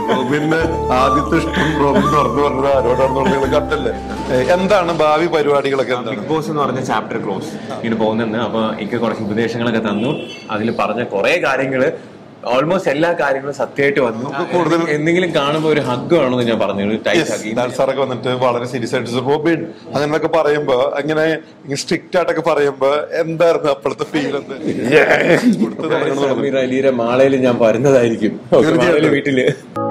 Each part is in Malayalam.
റോബിന്റെ ആദ്യത്തെ ഇഷ്ടം റോബിൻ തുറന്നു പറഞ്ഞത് ആരോടാണെന്നുള്ള നിങ്ങൾ കണ്ടല്ലേ ഏ, എന്താണ് ഭാവി പരിപാടികളൊക്കെ എന്താണ് ബിഗ് ബോസ് എന്ന് പറഞ്ഞ ചാപ്റ്റർ ക്ലോസ് ഇങ്ങനെ പോകുന്നെന്ന് അപ്പൊ എനിക്ക് കുറച്ച് ഉപദേശങ്ങളൊക്കെ തന്നു അതിൽ പറഞ്ഞ കുറെ കാര്യങ്ങള് ഓൾമോസ്റ്റ് എല്ലാ കാര്യങ്ങളും സത്യമായിട്ട് വന്നു കൂടുതൽ- എന്തെങ്കിലും കാണുമ്പോൾ ഒരു ഹഗ് വേണമെന്ന് ഞാൻ പറഞ്ഞു ഒരു ടൈറ്റ് ഹഗ് ലാൽ സാറൊക്കെ വന്നിട്ട് വളരെ സീരിയസ് ആയിട്ട് റോബിൻ അങ്ങനെയൊക്കെ പറയുമ്പോ അങ്ങനെ സ്ട്രിക്റ്റ് ആയിട്ടൊക്കെ പറയുമ്പോ എന്തായിരുന്നു അപ്പോഴത്തെ ഫീൽ എന്ത് കൊടുത്ത് തുടങ്ങണം സമീർ അലിയുടെ മാളയിൽ ഞാൻ വരുന്നതായിരിക്കും മാളയില് വീട്ടില്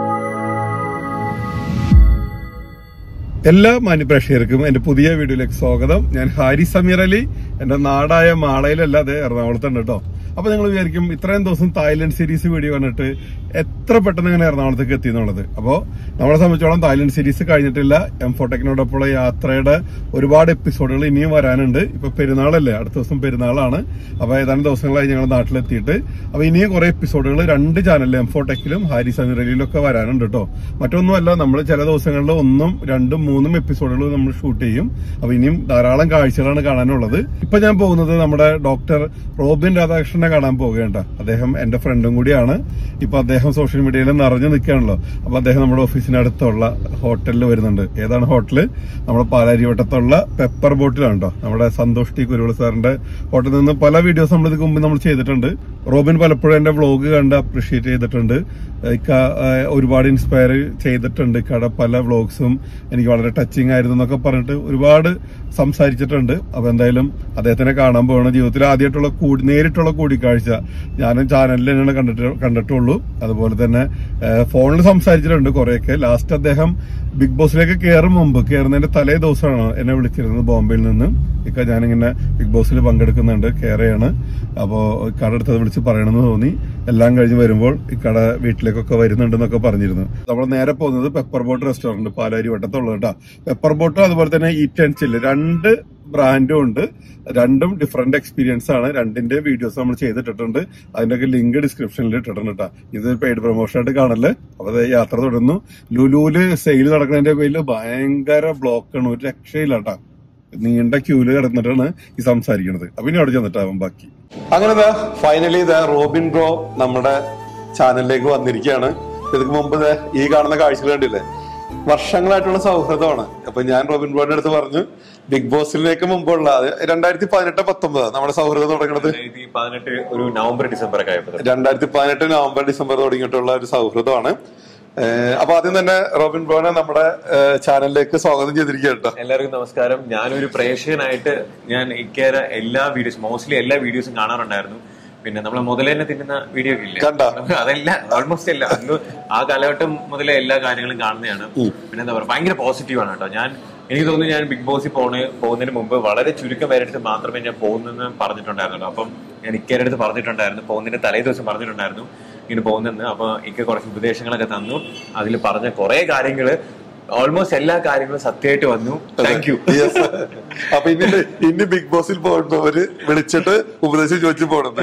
എല്ലാ മാന്യപ്രേക്ഷകർക്കും എന്റെ പുതിയ വീഡിയോയിലേക്ക് സ്വാഗതം ഞാൻ ഹാരി സമീർ അലി എന്റെ നാടായ മാളയിലല്ലാതെ എറണാകുളത്തുണ്ട് കേട്ടോ അപ്പൊ നിങ്ങൾ വിചാരിക്കും ഇത്രയും ദിവസം തായ്ലൻഡ് സീരീസ് വീഡിയോ കണ്ടിട്ട് എത്ര പെട്ടെന്ന് ഇങ്ങനെ എറണാകുളത്തേക്ക് എത്തി എന്നുള്ളത് അപ്പോ നമ്മളെ സംബന്ധിച്ചോളം തായ്ലൻഡ് സീരീസ് കഴിഞ്ഞിട്ടില്ല എം ഫോട്ടെക്കിനോടൊപ്പമുള്ള യാത്രയുടെ ഒരുപാട് എപ്പിസോഡുകൾ ഇനിയും വരാനുണ്ട് ഇപ്പൊ പെരുന്നാളല്ലേ അടുത്ത ദിവസം പെരുന്നാളാണ് അപ്പൊ ഏതാനും ദിവസങ്ങളായി ഞങ്ങൾ നാട്ടിലെത്തിയിട്ട് അപ്പൊ ഇനിയും കുറെ എപ്പിസോഡുകൾ രണ്ട് ചാനലിലും എം ഫോട്ടെക്കിലും ഹാരി സമീർ അലിയിലും ഒക്കെ വരാനുണ്ട് കേട്ടോ മറ്റൊന്നുമല്ല നമ്മൾ ചില ദിവസങ്ങളിൽ ഒന്നും രണ്ടും മൂന്നും എപ്പിസോഡുകൾ നമ്മൾ ഷൂട്ട് ചെയ്യും അപ്പൊ ഇനിയും ധാരാളം കാഴ്ചകളാണ് കാണാനുള്ളത് ഇപ്പൊ ഞാൻ പോകുന്നത് നമ്മുടെ ഡോക്ടർ റോബിൻ രാധാകൃഷ്ണനെ കാണാൻ പോവുകയുണ്ട അദ്ദേഹം എന്റെ ഫ്രണ്ടും കൂടിയാണ് ഇപ്പൊ അദ്ദേഹം സോഷ്യൽ മീഡിയയിൽ നിറഞ്ഞു നിൽക്കുകയാണല്ലോ അപ്പൊ അദ്ദേഹം നമ്മുടെ ഓഫീസിനടുത്തുള്ള ഹോട്ടലിൽ വരുന്നുണ്ട് ഏതാണ് ഹോട്ടല് നമ്മുടെ പാലാരിവട്ടത്തുള്ള പെപ്പർ ബോട്ടിലാണ് കേട്ടോ നമ്മുടെ സന്തോഷ് ടി കുരുവിള സാറിന്റെ ഹോട്ടലിൽ നിന്ന് പല വീഡിയോസ് നമ്മൾ ഇതിന് മുമ്പ് നമ്മൾ ചെയ്തിട്ടുണ്ട് റോബിൻ പലപ്പോഴും എന്റെ വ്ളോഗ് കണ്ട് അപ്രീഷിയേറ്റ് ചെയ്തിട്ടുണ്ട് ഇക്ക, ഏഹ്, ഒരുപാട് ഇൻസ്പയർ ചെയ്തിട്ടുണ്ട് ഇക്കയുടെ പല വ്ളോഗ്സും എനിക്ക് വളരെ ടച്ചിങ് ആയിരുന്നു എന്നൊക്കെ പറഞ്ഞിട്ട് ഒരുപാട് സംസാരിച്ചിട്ടുണ്ട് അപ്പൊ എന്തായാലും അദ്ദേഹത്തിനെ കാണാൻ പോകണം ജീവിതത്തിൽ ആദ്യമായിട്ടുള്ള കൂടി നേരിട്ടുള്ള കൂടിക്കാഴ്ച ഞാനും ചാനലിൽ തന്നെയാണ് കണ്ടിട്ട് കണ്ടിട്ടുള്ളൂ അതുപോലെ തന്നെ ഏഹ്, ഫോണിൽ സംസാരിച്ചിട്ടുണ്ട് കുറെയൊക്കെ ലാസ്റ്റ് അദ്ദേഹം ബിഗ് ബോസിലേക്ക് കയറും മുമ്പ് കയറുന്നതിന്റെ തലേ ദിവസമാണ് എന്നെ വിളിച്ചിരുന്നത് ബോംബെയിൽ നിന്ന് ഇക്ക ഞാനിങ്ങനെ ബിഗ് ബോസിൽ പങ്കെടുക്കുന്നുണ്ട് കയറയാണ് അപ്പോൾ ഇക്കടെ അടുത്തത് വിളിച്ച് പറയണമെന്ന് തോന്നി എല്ലാം കഴിഞ്ഞ് വരുമ്പോൾ ഇക്കടെ വീട്ടിലേക്കൊക്കെ വരുന്നുണ്ടെന്നൊക്കെ പറഞ്ഞിരുന്നു നമ്മൾ നേരെ പോകുന്നത് പെപ്പർ ബോട്ട് റെസ്റ്റോറന്റ് പാലാരി വട്ടത്തുള്ളത് കേട്ടോ പെപ്പർ ബോട്ടും അതുപോലെ തന്നെ ഈറ്റ് ആൻഡ് ചില്ല് രണ്ട് ബ്രാൻഡും ഉണ്ട് രണ്ടും ഡിഫറെന്റ് എക്സ്പീരിയൻസ് ആണ് രണ്ടിന്റെ വീഡിയോസ് നമ്മൾ ചെയ്തിട്ടിട്ടുണ്ട് അതിന്റെയൊക്കെ ലിങ്ക് ഡിസ്ക്രിപ്ഷനിൽ ഇട്ടിട്ടുണ്ട് കേട്ടോ ഇത് പെയ്ഡ് പ്രൊമോഷൻ ആയിട്ട് കാണല്ലേ അപ്പൊ ദേ യാത്ര തുടരുന്നു ലുലുവില് സെയിൽ നടക്കുന്നതിന്റെ പേരിൽ ഭയങ്കര ബ്ലോക്കാണ് ഒരു രക്ഷയില്ല കേട്ടോ നീണ്ട ക്യൂല് കിടന്നിട്ടാണ് ഈ സംസാരിക്കുന്നത് അപ്പൊ ഇനി അവിടെ ചെന്നിട്ടാവും ബാക്കി അങ്ങനെ ദാ ഫൈനലി ഇതാ റോബിൻ ബ്രോ നമ്മുടെ ചാനലിലേക്ക് വന്നിരിക്കുകയാണ് ഇതിക്ക് മുമ്പ് ദേ ഈ കാണുന്ന കാഴ്ചകൾ കണ്ടില്ലേ വർഷങ്ങളായിട്ടുള്ള സൗഹൃദമാണ് അപ്പൊ ഞാൻ റോബിൻ ബ്രോയുടെ അടുത്ത് പറഞ്ഞു ബിഗ് ബോസിലേക്ക് മുമ്പുള്ള അത് രണ്ടായിരത്തി പതിനെട്ട് പത്തൊമ്പത് നമ്മുടെ സൗഹൃദം തുടങ്ങുന്നത് രണ്ടായിരത്തി പതിനെട്ട് ഒരു നവംബർ ഡിസംബർ ഒക്കെ ആയപ്പോൾ രണ്ടായിരത്തി പതിനെട്ട് നവംബർ ഡിസംബർ തുടങ്ങിയിട്ടുള്ള ഒരു സൗഹൃദമാണ് ഏഹ് അപ്പൊ ആദ്യം തന്നെ റോബിൻ ബ്രോനെ നമ്മുടെ ഏഹ് ചാനലിലേക്ക് സ്വാഗതം ചെയ്തിരിക്കുക കേട്ടോ എല്ലാവർക്കും നമസ്കാരം ഞാനൊരു പ്രേക്ഷകനായിട്ട് ഞാൻ ഇക്കേറെ എല്ലാ വീഡിയോസും മോസ്റ്റ്ലി എല്ലാ വീഡിയോസും കാണാറുണ്ടായിരുന്നു പിന്നെ നമ്മളെ മുതലേ തന്നെ തിന്നുന്ന വീഡിയോ ഒക്കെ ഇല്ലേ കണ്ടോ? അതെല്ലാം ഓൾമോസ്റ്റ് എല്ലാം അന്ന് ആ കാലഘട്ടം മുതലേ എല്ലാ കാര്യങ്ങളും കാണുന്നതാണ് പിന്നെ എന്താ പറയുക ഭയങ്കര പോസിറ്റീവ് ആണ് കേട്ടോ ഞാൻ എനിക്ക് തോന്നുന്നു ഞാൻ ബിഗ് ബോസിൽ പോണ് പോകുന്നതിന് മുമ്പ് വളരെ ചുരുക്കം പേരെടുത്ത് മാത്രമേ ഞാൻ പോകുന്നെന്ന് പറഞ്ഞിട്ടുണ്ടായിരുന്നുള്ളൂ അപ്പം ഞാൻ ഇക്കേറെ അടുത്ത് പറഞ്ഞിട്ടുണ്ടായിരുന്നു പോകുന്നതിന്റെ തലേ ദിവസം പറഞ്ഞിട്ടുണ്ടായിരുന്നു ഇങ്ങനെ പോകുന്നെന്ന് അപ്പൊ ഇക്ക കുറച്ച് ഉപദേശങ്ങളൊക്കെ തന്നു അതിൽ പറഞ്ഞ കുറെ കാര്യങ്ങള് ഓൾമോസ്റ്റ് എല്ലാ കാര്യങ്ങളും സത്യമായിട്ട് വന്നു താങ്ക് യു Yes. അപ്പൊ ഇനി ഇനി ബിഗ് ബോസിൽ പോകുന്നവര് വിളിച്ചിട്ട് ഉപദേശം ചോദിച്ചു പോണത്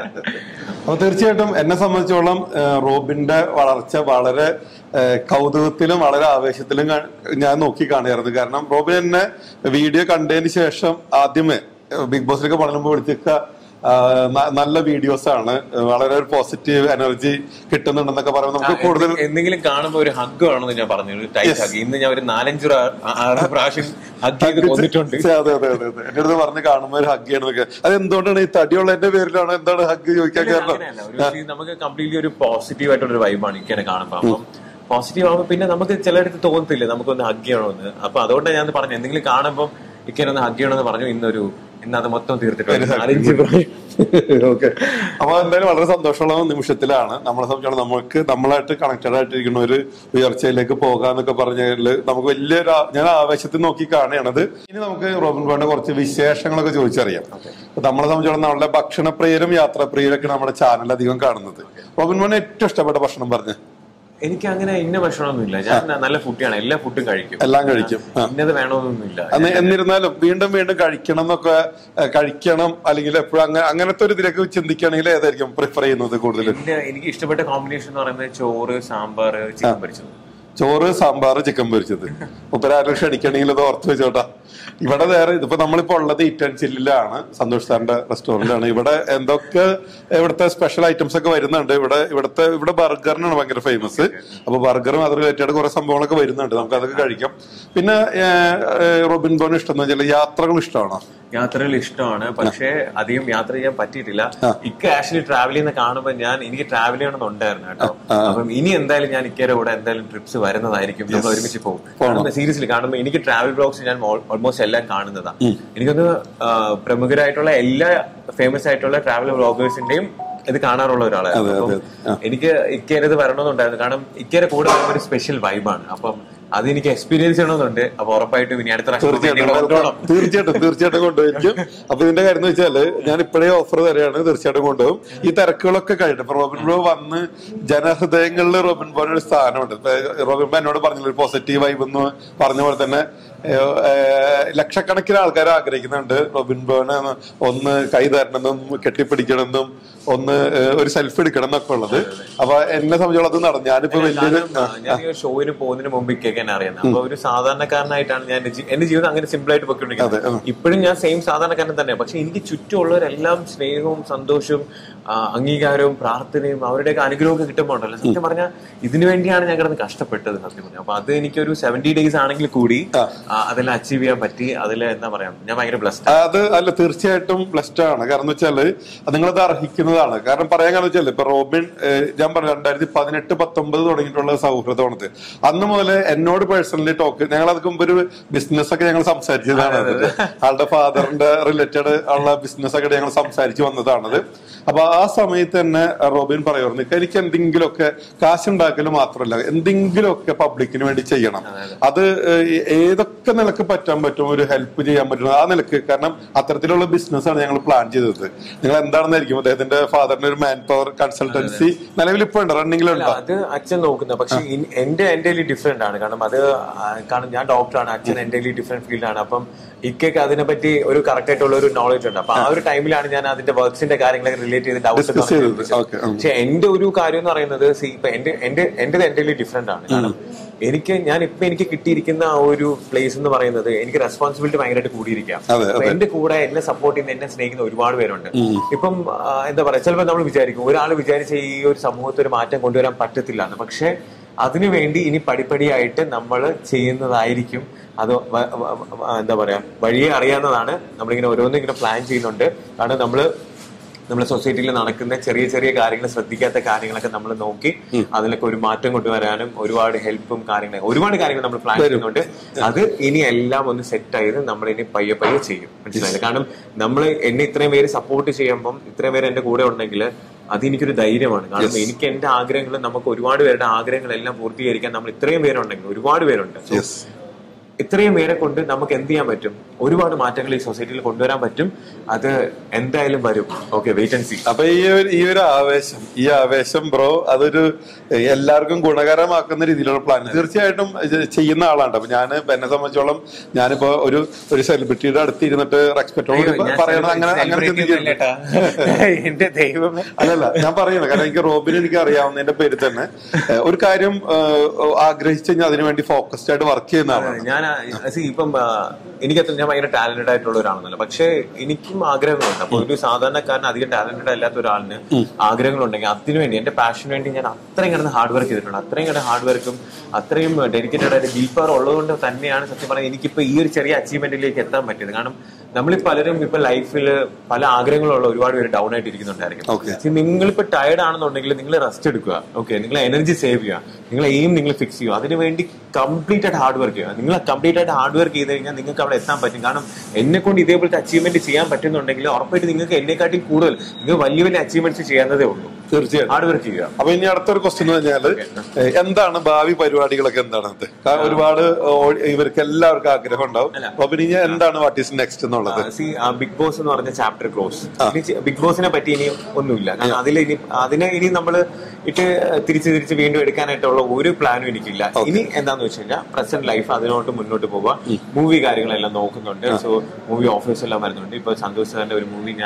അപ്പൊ തീർച്ചയായിട്ടും എന്നെ സംബന്ധിച്ചോളം ഏഹ്, റോബിന്റെ വളർച്ച വളരെ ഏഹ്, കൗതുകത്തിലും വളരെ ആവേശത്തിലും കാ- ഞാൻ നോക്കി കാണുമായിരുന്നു കാരണം റോബിൻ എന്നെ വീഡിയോ കണ്ടതിന് ശേഷം ആദ്യമേ ഏഹ്, ബിഗ് ബോസിലേക്ക് പടരുമ്പോൾ വിളിച്ചിക്ക ആഹ്, ന- നല്ല വീഡിയോസ് ആണ് വളരെ ഒരു പോസിറ്റീവ് എനർജി കിട്ടുന്നുണ്ടെന്നൊക്കെ പറയുമ്പോൾ നമുക്ക് കൂടുതൽ എന്തെങ്കിലും കാണുമ്പോ ഒരു ഹഗ് വേണമെന്ന് ഞാൻ പറഞ്ഞു ഒരു ടൈറ്റ് ഹഗ് ഇന്ന് ഞാൻ ഒരു നാലഞ്ച് പ്രാ- ആ- ആറ് പ്രാവശ്യം ഹഗ് ചെയ്ത് കൊന്നിട്ടുണ്ട് അതെ അതെ അതെ അതെ എന്റെ അടുത്ത് പറഞ്ഞ് കാണുമ്പോൾ ഒരു ഹഗ് ചെയ്യണമെന്നൊക്കെ അത് എന്തുകൊണ്ടാണ് ഈ തടിയുള്ളതിന്റെ പേരിലാണോ എന്താണ് ഹഗ് ചോദിക്കാൻ കാരണം അങ്ങനെയല്ല. ഒരു പക്ഷേ നമുക്ക് കംപ്ലീറ്റ്ലി ഒരു പോസിറ്റീവ് ആയിട്ടുള്ള ഒരു വൈബാണ് ഇങ്ങനെ കാണുമ്പോ അപ്പം പോസിറ്റീവ് ആകുമ്പോൾ പിന്നെ നമുക്ക് ചിലയിടത്ത് തോന്നത്തില്ല നമുക്കൊന്ന് ഹഗ് ചെയ്യണമെന്ന് അപ്പൊ അതുകൊണ്ടാണ് ഞാൻ പറഞ്ഞു എന്തെങ്കിലും കാണുമ്പോൾ ഇങ്ങനെ ഒന്ന് ഹഗ് ചെയ്യണമെന്ന് പറഞ്ഞു ഇന്നൊരു ഇന്ന് അത് മൊത്തം തീർത്തിട്ടുണ്ട് നാലഞ്ച് പ്രാവശ്യം ഓക്കെ അപ്പൊ എന്തായാലും വളരെ സന്തോഷമുള്ള നിമിഷത്തിലാണ് നമ്മളെ സംബന്ധിച്ചോളം നമുക്ക് നമ്മളായിട്ട് കണക്റ്റഡ് ആയിട്ടിരിക്കുന്ന ഒരു ഉയർച്ചയിലേക്ക് പോകാന്നൊക്കെ പറഞ്ഞാല് നമുക്ക് വലിയൊരു ആ- ഞാൻ ആവേശത്തിൽ നോക്കി കാണുകയാണത് ഇനി നമുക്ക് റോബിൻ ബോന്റെ കുറച്ച് വിശേഷങ്ങളൊക്കെ ചോദിച്ചറിയാം അപ്പൊ നമ്മളെ സംബന്ധിച്ചോളം നമ്മുടെ ഭക്ഷണപ്രിയരും യാത്രാപ്രിയരൊക്കെ നമ്മുടെ ചാനൽ അധികം കാണുന്നത് റോബിൻ ബോന് ഏറ്റവും ഇഷ്ടപ്പെട്ട ഭക്ഷണം പറഞ്ഞ് എനിക്ക് അങ്ങനെ ഇന്ന ഭക്ഷണമൊന്നുമില്ല ഞാൻ നല്ല ഫുഡാണ് എല്ലാ ഫുഡും കഴിക്കും എല്ലാം കഴിക്കും ആ. ഇന്നത് വേണമെന്നൊന്നുമില്ല അന്ന് എന്നിരുന്നാലും വീണ്ടും വീണ്ടും കഴിക്കണം എന്നൊക്കെ ഏഹ്, കഴിക്കണം അല്ലെങ്കിൽ എപ്പോഴും അങ്ങനെ അങ്ങനത്തെ ഒരു ഇതിലേക്ക് ചിന്തിക്കുകയാണെങ്കിൽ ഏതായിരിക്കും പ്രിഫർ ചെയ്യുന്നത് കൂടുതൽ എന്റെ എനിക്ക് ഇഷ്ടപ്പെട്ട കോമ്പിനേഷൻ എന്ന് പറയുന്നത് ചോറ് സാമ്പാർ ചിക്കൻ പൊരിച്ചത് ചോറ് സാമ്പാർ ചിക്കൻ പൊരിച്ചത് മുപ്പരാരും ക്ഷണിക്കണമെങ്കിൽ അത് ഓർത്ത് വെച്ചോട്ടാ ഇവിടെ വേറെ ഇതിപ്പോ നമ്മളിപ്പോ ഉള്ളത് ഈറ്റ് ആൻഡ് ചില്ലിലാണ് സന്തോഷ് സാറിന്റെ റെസ്റ്റോറന്റാണ് ഇവിടെ എന്തൊക്കെ ഇവിടുത്തെ സ്പെഷ്യൽ ഐറ്റംസ് ഒക്കെ വരുന്നുണ്ട് ഇവിടെ ഇവിടുത്തെ ഇവിടെ ബർഗറിനാണ് ഭയങ്കര ഫേമസ് അപ്പൊ ബർഗറും അത് റിലേറ്റഡ് കുറെ സംഭവങ്ങളൊക്കെ വരുന്നുണ്ട് നമുക്ക് അതൊക്കെ കഴിക്കാം പിന്നെ ഏഹ്, ഏഹ്, റോബിൻ ബോൺ ഇഷ്ടം എന്ന് വെച്ചാൽ യാത്രകൾ ഇഷ്ടമാണോ യാത്രകൾ ഇഷ്ടമാണ് പക്ഷേ അധികം യാത്ര ചെയ്യാൻ പറ്റിയിട്ടില്ല ഇക്ക ആക്ച്വലി ട്രാവൽ ചെയ്യുന്ന കാണുമ്പോൾ ഞാൻ എനിക്ക് ട്രാവൽ ചെയ്യണമെന്നുണ്ടായിരുന്നു കേട്ടോ അപ്പം ഇനി എന്തായാലും ഞാൻ ഇക്കയുടെ കൂടെ എന്തായാലും ട്രിപ്സ് വരുന്നതായിരിക്കും നമ്മൾ ഒരുമിച്ച് പോകും കാരണം സീരിയസ്ലി കാണുമ്പോൾ എനിക്ക് ട്രാവൽ ബ്ലോഗ്സ് ഞാൻ ഓൾമോസ്റ്റ് എല്ലാം കാണുന്നതാ എനിക്കൊന്ന് ആ, പ്രമുഖരായിട്ടുള്ള എല്ലാ ഫേമസ് ആയിട്ടുള്ള ട്രാവൽ ബ്ലോഗേഴ്സിന്റെയും ഇത് കാണാറുള്ള ഒരാളാണ് അപ്പം എനിക്ക് ഇക്കയുടെ ഇത് വരണമെന്നുണ്ടായിരുന്നു കാരണം ഇക്കയുടെ കൂടെ വരുമ്പോൾ ഒരു സ്പെഷ്യൽ വൈബാണ് അപ്പം അത് എനിക്ക് എക്സ്പീരിയൻസ് ചെയ്യണമെന്നുണ്ട് അപ്പൊ ഉറപ്പായിട്ടും ഇനി അടുത്ത പ്രാവശ്യം എന്നെ തീർച്ചയായിട്ടും കൊണ്ടുപോകണം. തീർച്ചയായിട്ടും തീർച്ചയായിട്ടും കൊണ്ടുപോയിരിക്കും അപ്പൊ ഇതിന്റെ കാര്യം എന്ന് വെച്ചാല് ഞാൻ ഇപ്പോഴേ ഓഫർ തരികയാണ് തീർച്ചയായിട്ടും കൊണ്ടുപോകും ഈ തിരക്കുകളൊക്കെ കഴിഞ്ഞു ഇപ്പൊ റോബിൻ ബ്രോ വന്ന് ജനഹൃദയങ്ങളിൽ റോബിൻ ബ്രോന് ഒരു സ്ഥാനമുണ്ട് ഇപ്പൊ റോബിൻ ബ്രോ എന്നോട് പറഞ്ഞില്ല ഒരു പോസിറ്റീവ് വൈബ് എന്ന് പറഞ്ഞ പോലെ തന്നെ ഏഹ്, ഏഹ്, ലക്ഷക്കണക്കിന് ആൾക്കാർ ആഗ്രഹിക്കുന്നുണ്ട് റോബിൻ ബ്രോനെ ഒന്ന് ഒന്ന് കൈ തരണമെന്നും കെട്ടിപ്പിടിക്കണമെന്നും ഒന്ന് ഏഹ്, ഒരു സെൽഫി എടുക്കണം എന്നൊക്കെ ഉള്ളത് അപ്പൊ എന്നെ സംബന്ധിച്ചോളം അത് നടന്നു ഞാനിപ്പോ വലിയൊരു കാരണം, ഞാൻ ഈ ഷോയിന് പോകുന്നതിന് മുമ്പ് ഇക്കൊക്കെ എന്നെ അറിയുന്നത് അപ്പൊ ഒരു സാധാരണക്കാരനായിട്ടാണ് ഞാൻ എന്റെ ജീ- എന്റെ ജീവിതം അങ്ങനെ സിമ്പിൾ ആയിട്ട് പൊയ്ക്കൊണ്ടിരിക്കുന്നത് ഇപ്പോഴും ഞാൻ സെയിം സാധാരണക്കാരൻ തന്നെ പക്ഷെ എനിക്ക് ചുറ്റുമുള്ളവരെല്ലാം സ്നേഹവും സന്തോഷവും ആ, അംഗീകാരവും പ്രാർത്ഥനയും അവരുടെയൊക്കെ അനുഗ്രഹമൊക്കെ കിട്ടുമ്പോൾ ഉണ്ടല്ലോ സത്യം പറഞ്ഞാൽ ഇതിനു വേണ്ടിയാണ് ഞാൻ കിടന്ന് കഷ്ടപ്പെട്ടത് സത്യം പറഞ്ഞാൽ അപ്പൊ അത് എനിക്കൊരു സെവന്റി ഡേയ്സ് ആണെങ്കിൽ കൂടി ആ, അതെല്ലാം അച്ചീവ് ചെയ്യാൻ പറ്റി അതിൽ എന്താ പറയാ ഞാൻ ഭയങ്കര ബ്ലസ്ഡ് അത് അല്ല തീർച്ചയായിട്ടും ബ്ലസ്ഡ് ആണ് കാരണം എന്ന് വെച്ചാല് അത് നിങ്ങളത് അർഹിക്കുന്നതാണ് കാരണം പറയാൻ കാരണം വെച്ചാൽ ഇപ്പൊ റോബിൻ ഏഹ്, ഞാൻ പറഞ്ഞു രണ്ടായിരത്തി പതിനെട്ട് പത്തൊമ്പത് തുടങ്ങിയിട്ടുള്ള സൗഹൃദമാണത് അന്ന് മുതൽ എന്നോട് പേഴ്സണലി ടോക്ക് ഞങ്ങൾ അതൊക്കെ മുമ്പ് ഒരു ബിസിനസ് ഒക്കെ ഞങ്ങൾ സംസാരിച്ചതാണ് അത്. ആളുടെ ഫാദറിന്റെ റിലേറ്റഡ് ഉള്ള ബിസിനസ് ഒക്കെ ഞങ്ങൾ സംസാരിച്ച് വന്നതാണത് അപ്പൊ ആ സമയത്ത് തന്നെ റോബിൻ പറയുമായിരുന്നു എനിക്ക് എന്തെങ്കിലുമൊക്കെ കാശുണ്ടാക്കൽ മാത്രമല്ല എന്തെങ്കിലുമൊക്കെ പബ്ലിക്കിന് വേണ്ടി ചെയ്യണം അത് ഏഹ്, ഏതൊക്കെ നിലക്ക് പറ്റാൻ പറ്റും ഒരു ഹെൽപ്പ് ചെയ്യാൻ പറ്റും ആ നിലക്ക് കാരണം അത്തരത്തിലുള്ള ബിസിനസ് ആണ് ഞങ്ങൾ പ്ലാൻ ചെയ്തത് നിങ്ങൾ എന്താണെന്നായിരിക്കും അദ്ദേഹത്തിന്റെ ഫാദറിന്റെ ഒരു മാൻ പവർ കൺസൾട്ടൻസി നിലവിൽ ഇപ്പൊ ഉണ്ട് റണ്ണിങ്ങിലുണ്ടോ അത് അച്ഛൻ നോക്കുന്നത് പക്ഷെ ഇൻ- എന്റെ എന്റെ ഡിഫറെന്റ് ആണ് കാരണം അത് ആ, കാരണം ഞാൻ ഡോക്ടറാണ് അച്ഛൻ എന്റെ ഡിഫറെന്റ് ഫീൽഡാണ് അപ്പം ഇക്കയ്ക്ക് അതിനെപ്പറ്റി ഒരു കറക്റ്റ് ആയിട്ടുള്ള ഒരു നോളജ് ഉണ്ട് അപ്പൊ ആ ഒരു ടൈമിലാണ് ഞാൻ അതിന്റെ വർക്ക്സിന്റെ കാര്യങ്ങളൊക്കെ റിലേറ്റ് ചെയ്ത് Discuss ചെയ്തത്. ഡൗട്ട്സ് Okay, ഉം. പക്ഷെ എന്റെ ഒരു കാര്യം എന്ന് പറയുന്നത് see, ഇപ്പൊ എന്റെ എന്റെ എന്റെ എന്റെ ഡിഫറെന്റ് ആണ് കാരണം എനിക്ക് ഞാൻ ഇപ്പൊ എനിക്ക് കിട്ടിയിരിക്കുന്ന ആ ഒരു പ്ലേസ് എന്ന് പറയുന്നത് എനിക്ക് റെസ്പോൺസിബിലിറ്റി ഭയങ്കരമായിട്ട് കൂടിയിരിക്കാം അതെ, അപ്പൊ എന്റെ കൂടെ എന്നെ സപ്പോർട്ട് ചെയ്യുന്ന എന്നെ സ്നേഹിക്കുന്ന ഒരുപാട് പേരുണ്ട് ഇപ്പം ആ, എന്താ പറയാ ചിലപ്പോൾ നമ്മൾ വിചാരിക്കും ഒരാൾ വിചാരിച്ച ഈ ഒരു സമൂഹത്തിൽ ഒരു മാറ്റം കൊണ്ടുവരാൻ പറ്റത്തില്ല എന്ന് പക്ഷെ അതിനുവേണ്ടി ഇനി പടിപ്പടിയായിട്ട് നമ്മൾ ചെയ്യുന്നതായിരിക്കും അത് വ- വ- വ- എന്താ പറയാ വഴിയെ അറിയാവുന്നതാണ് നമ്മളിങ്ങനെ ഓരോന്നും ഇങ്ങനെ പ്ലാൻ ചെയ്യുന്നുണ്ട് കാരണം നമ്മള് നമ്മുടെ സൊസൈറ്റിയിൽ നടക്കുന്ന ചെറിയ ചെറിയ കാര്യങ്ങൾ ശ്രദ്ധിക്കാത്ത കാര്യങ്ങളൊക്കെ നമ്മൾ നോക്കി അതിലൊക്കെ ഒരു മാറ്റം കൊണ്ടുവരാനും ഒരുപാട് ഹെൽപ്പും കാര്യങ്ങളും ഒരുപാട് കാര്യങ്ങൾ നമ്മൾ പ്ലാൻ ചെയ്യുന്നുണ്ട് അത് ഇനി എല്ലാം ഒന്ന് സെറ്റ് ആയത് നമ്മൾ ഇനി പയ്യെ പയ്യെ ചെയ്യും മനസ്സിലായത് കാരണം നമ്മൾ എന്നെ ഇത്രയും പേര് സപ്പോർട്ട് ചെയ്യുമ്പം ഇത്രയും പേര് എന്റെ കൂടെ ഉണ്ടെങ്കിൽ അത് എനിക്കൊരു ധൈര്യമാണ് കാരണം എനിക്ക് എന്റെ ആഗ്രഹങ്ങൾ നമുക്ക് ഒരുപാട് പേരുടെ ആഗ്രഹങ്ങളെല്ലാം പൂർത്തീകരിക്കാൻ നമ്മൾ ഇത്രയും പേരുണ്ടെങ്കിൽ ഒരുപാട് പേരുണ്ട് So, യെസ് ഇത്രയും പേരെ കൊണ്ട് നമുക്ക് എന്ത് ചെയ്യാൻ പറ്റും ഒരുപാട് മാറ്റങ്ങൾ ഈ സൊസൈറ്റിയിൽ കൊണ്ടുവരാൻ പറ്റും അത് എന്തായാലും വരും ഓക്കെ വെയിറ്റ് ആൻഡ് സി അപ്പൊ ഈ ഒരു ഈ ഒരു ആവേശം ഈ ആവേശം ബ്രോ അതൊരു ഏഹ്, എല്ലാവർക്കും ഗുണകരമാക്കുന്ന രീതിയിലുള്ള പ്ലാൻ തീർച്ചയായിട്ടും ഇത് ചെയ്യുന്ന ആളാണ് അപ്പൊ ഞാൻ എന്നെ സംബന്ധിച്ചോളം ഞാനിപ്പോ ഒരു ഒരു സെലിബ്രിറ്റിയുടെ അടുത്ത് ഇരുന്നിട്ട് റെസ്പെക്ടോട് പറയണം അങ്ങനെ അങ്ങനെ ചിന്തിക്കുന്നില്ല എന്റെ ദൈവമേ അല്ലല്ല ഞാൻ പറയുന്നത് കാരണം എനിക്ക് റോബിൻ എനിക്ക് അറിയാവുന്നതിന്റെ പേരിൽ തന്നെ ഏഹ്, ഒരു കാര്യം ഏഹ്, ആഗ്രഹിച്ചു കഴിഞ്ഞാൽ അതിനു വേണ്ടി ഫോക്കസ്ഡ് ആയിട്ട് വർക്ക് ചെയ്യുന്ന ആളാണ് ഞാൻ see, ഇപ്പം ആ, എനിക്കത്ര ഞാൻ ഭയങ്കര ടാലന്റഡ് ആയിട്ടുള്ള ഒരാളെന്നല്ല പക്ഷെ എനിക്കും ആഗ്രഹങ്ങളുണ്ട് അപ്പൊ ഒരു സാധാരണക്കാരൻ അധികം ടാലന്റഡ് അല്ലാത്ത ഒരാളിന് ആഗ്രഹങ്ങളുണ്ടെങ്കിൽ അതിനു വേണ്ടി എന്റെ പാഷന് വേണ്ടി ഞാൻ അത്രയും കിടന്ന് ഹാർഡ് വർക്ക് ചെയ്തിട്ടുണ്ട് അത്രയും കിടന്ന് ഹാർഡ് വർക്കും അത്രയും ഡെഡിക്കേറ്റഡ് ആയിട്ട് ഡീൽ പവർ ഉള്ളതുകൊണ്ട് തന്നെയാണ് സത്യം പറഞ്ഞാൽ എനിക്കിപ്പോ ഈ ഒരു ചെറിയ അച്ചീവ്മെന്റിലേക്ക് എത്താൻ പറ്റിയത് കാരണം നമ്മൾ പലരും ഇപ്പൊ ലൈഫിൽ പല ആഗ്രഹങ്ങളുള്ള ഒരുപാട് പേര് ഡൗൺ ആയിട്ട് ഇരിക്കുന്നുണ്ടായിരിക്കും Okay. See, നിങ്ങളിപ്പോ ടയർഡ് ആണെന്നുണ്ടെങ്കിൽ നിങ്ങൾ റെസ്റ്റ് എടുക്കുക ഓക്കെ നിങ്ങൾ എനർജി സേവ് ചെയ്യുക നിങ്ങൾ എയിം നിങ്ങൾ ഫിക്സ് ചെയ്യുക അതിനുവേണ്ടി കംപ്ലീറ്റ് ആയിട്ട് ഹാർഡ് വർക്ക് ചെയ്യുക നിങ്ങൾ കംപ്ലീറ്റ് ആയിട്ട് ഹാർഡ് വർക്ക് ചെയ്ത് കഴിഞ്ഞാൽ നിങ്ങൾക്ക് അവിടെ എത്താൻ പറ്റും കാരണം എന്നെ കൊണ്ട് ഇതേപോലത്തെ അച്ചീവ്മെന്റ് ചെയ്യാൻ പറ്റുന്നുണ്ടെങ്കിൽ ഉറപ്പായിട്ട് നിങ്ങൾക്ക് എന്നെക്കാട്ടി കൂടുതൽ നിങ്ങൾ വലിയ വലിയ അച്ചീവ്മെന്റ്സ് ചെയ്യാവുന്നതേ ഉള്ളൂ തീർച്ചയായിട്ടും ഹാർഡ് വർക്ക് ചെയ്യുക അപ്പൊ ഇനി അടുത്തൊരു ക്വസ്റ്റ്യൻ എന്ന് പറഞ്ഞാല് ഏഹ്, എന്താണ് ഭാവി പരിപാടികളൊക്കെ എന്താണ് അത് കാരണം ഒരുപാട് ഓ- ഇവർക്ക് എല്ലാവർക്കും ആഗ്രഹം ഉണ്ടാവും അപ്പൊ പിന്നെ ഇനി എന്താണ് വാട്ട് ഈസ് നെക്സ്റ്റ് എന്നുള്ളത് സി ബിഗ് ബോസ് എന്ന് പറഞ്ഞ ചാപ്റ്റർ ക്ലോസ് ബിഗ് ബോസിനെ പറ്റി ഇനി ഒന്നുമില്ല കാരണം അതിൽ ഇനി അതിനെ ഇനി നമ്മൾ ഇട്ട് തിരിച്ച് തിരിച്ച് വീണ്ടും എടുക്കാനായിട്ടുള്ള ഒരു പ്ലാനും എനിക്കില്ല ഇനി എന്താന്ന് വെച്ച് കഴിഞ്ഞാൽ പ്രസന്റ് ലൈഫ് അതിനോട്ട് മുന്നോട്ട് പോവുക മൂവി കാര്യങ്ങളെല്ലാം നോക്കുന്നുണ്ട് സോ മൂവി ഓഫേഴ്സ് എല്ലാം വരുന്നുണ്ട് ഇപ്പൊ സന്തോഷ് സാറിന്റെ ഒരു മൂവി ഞാൻ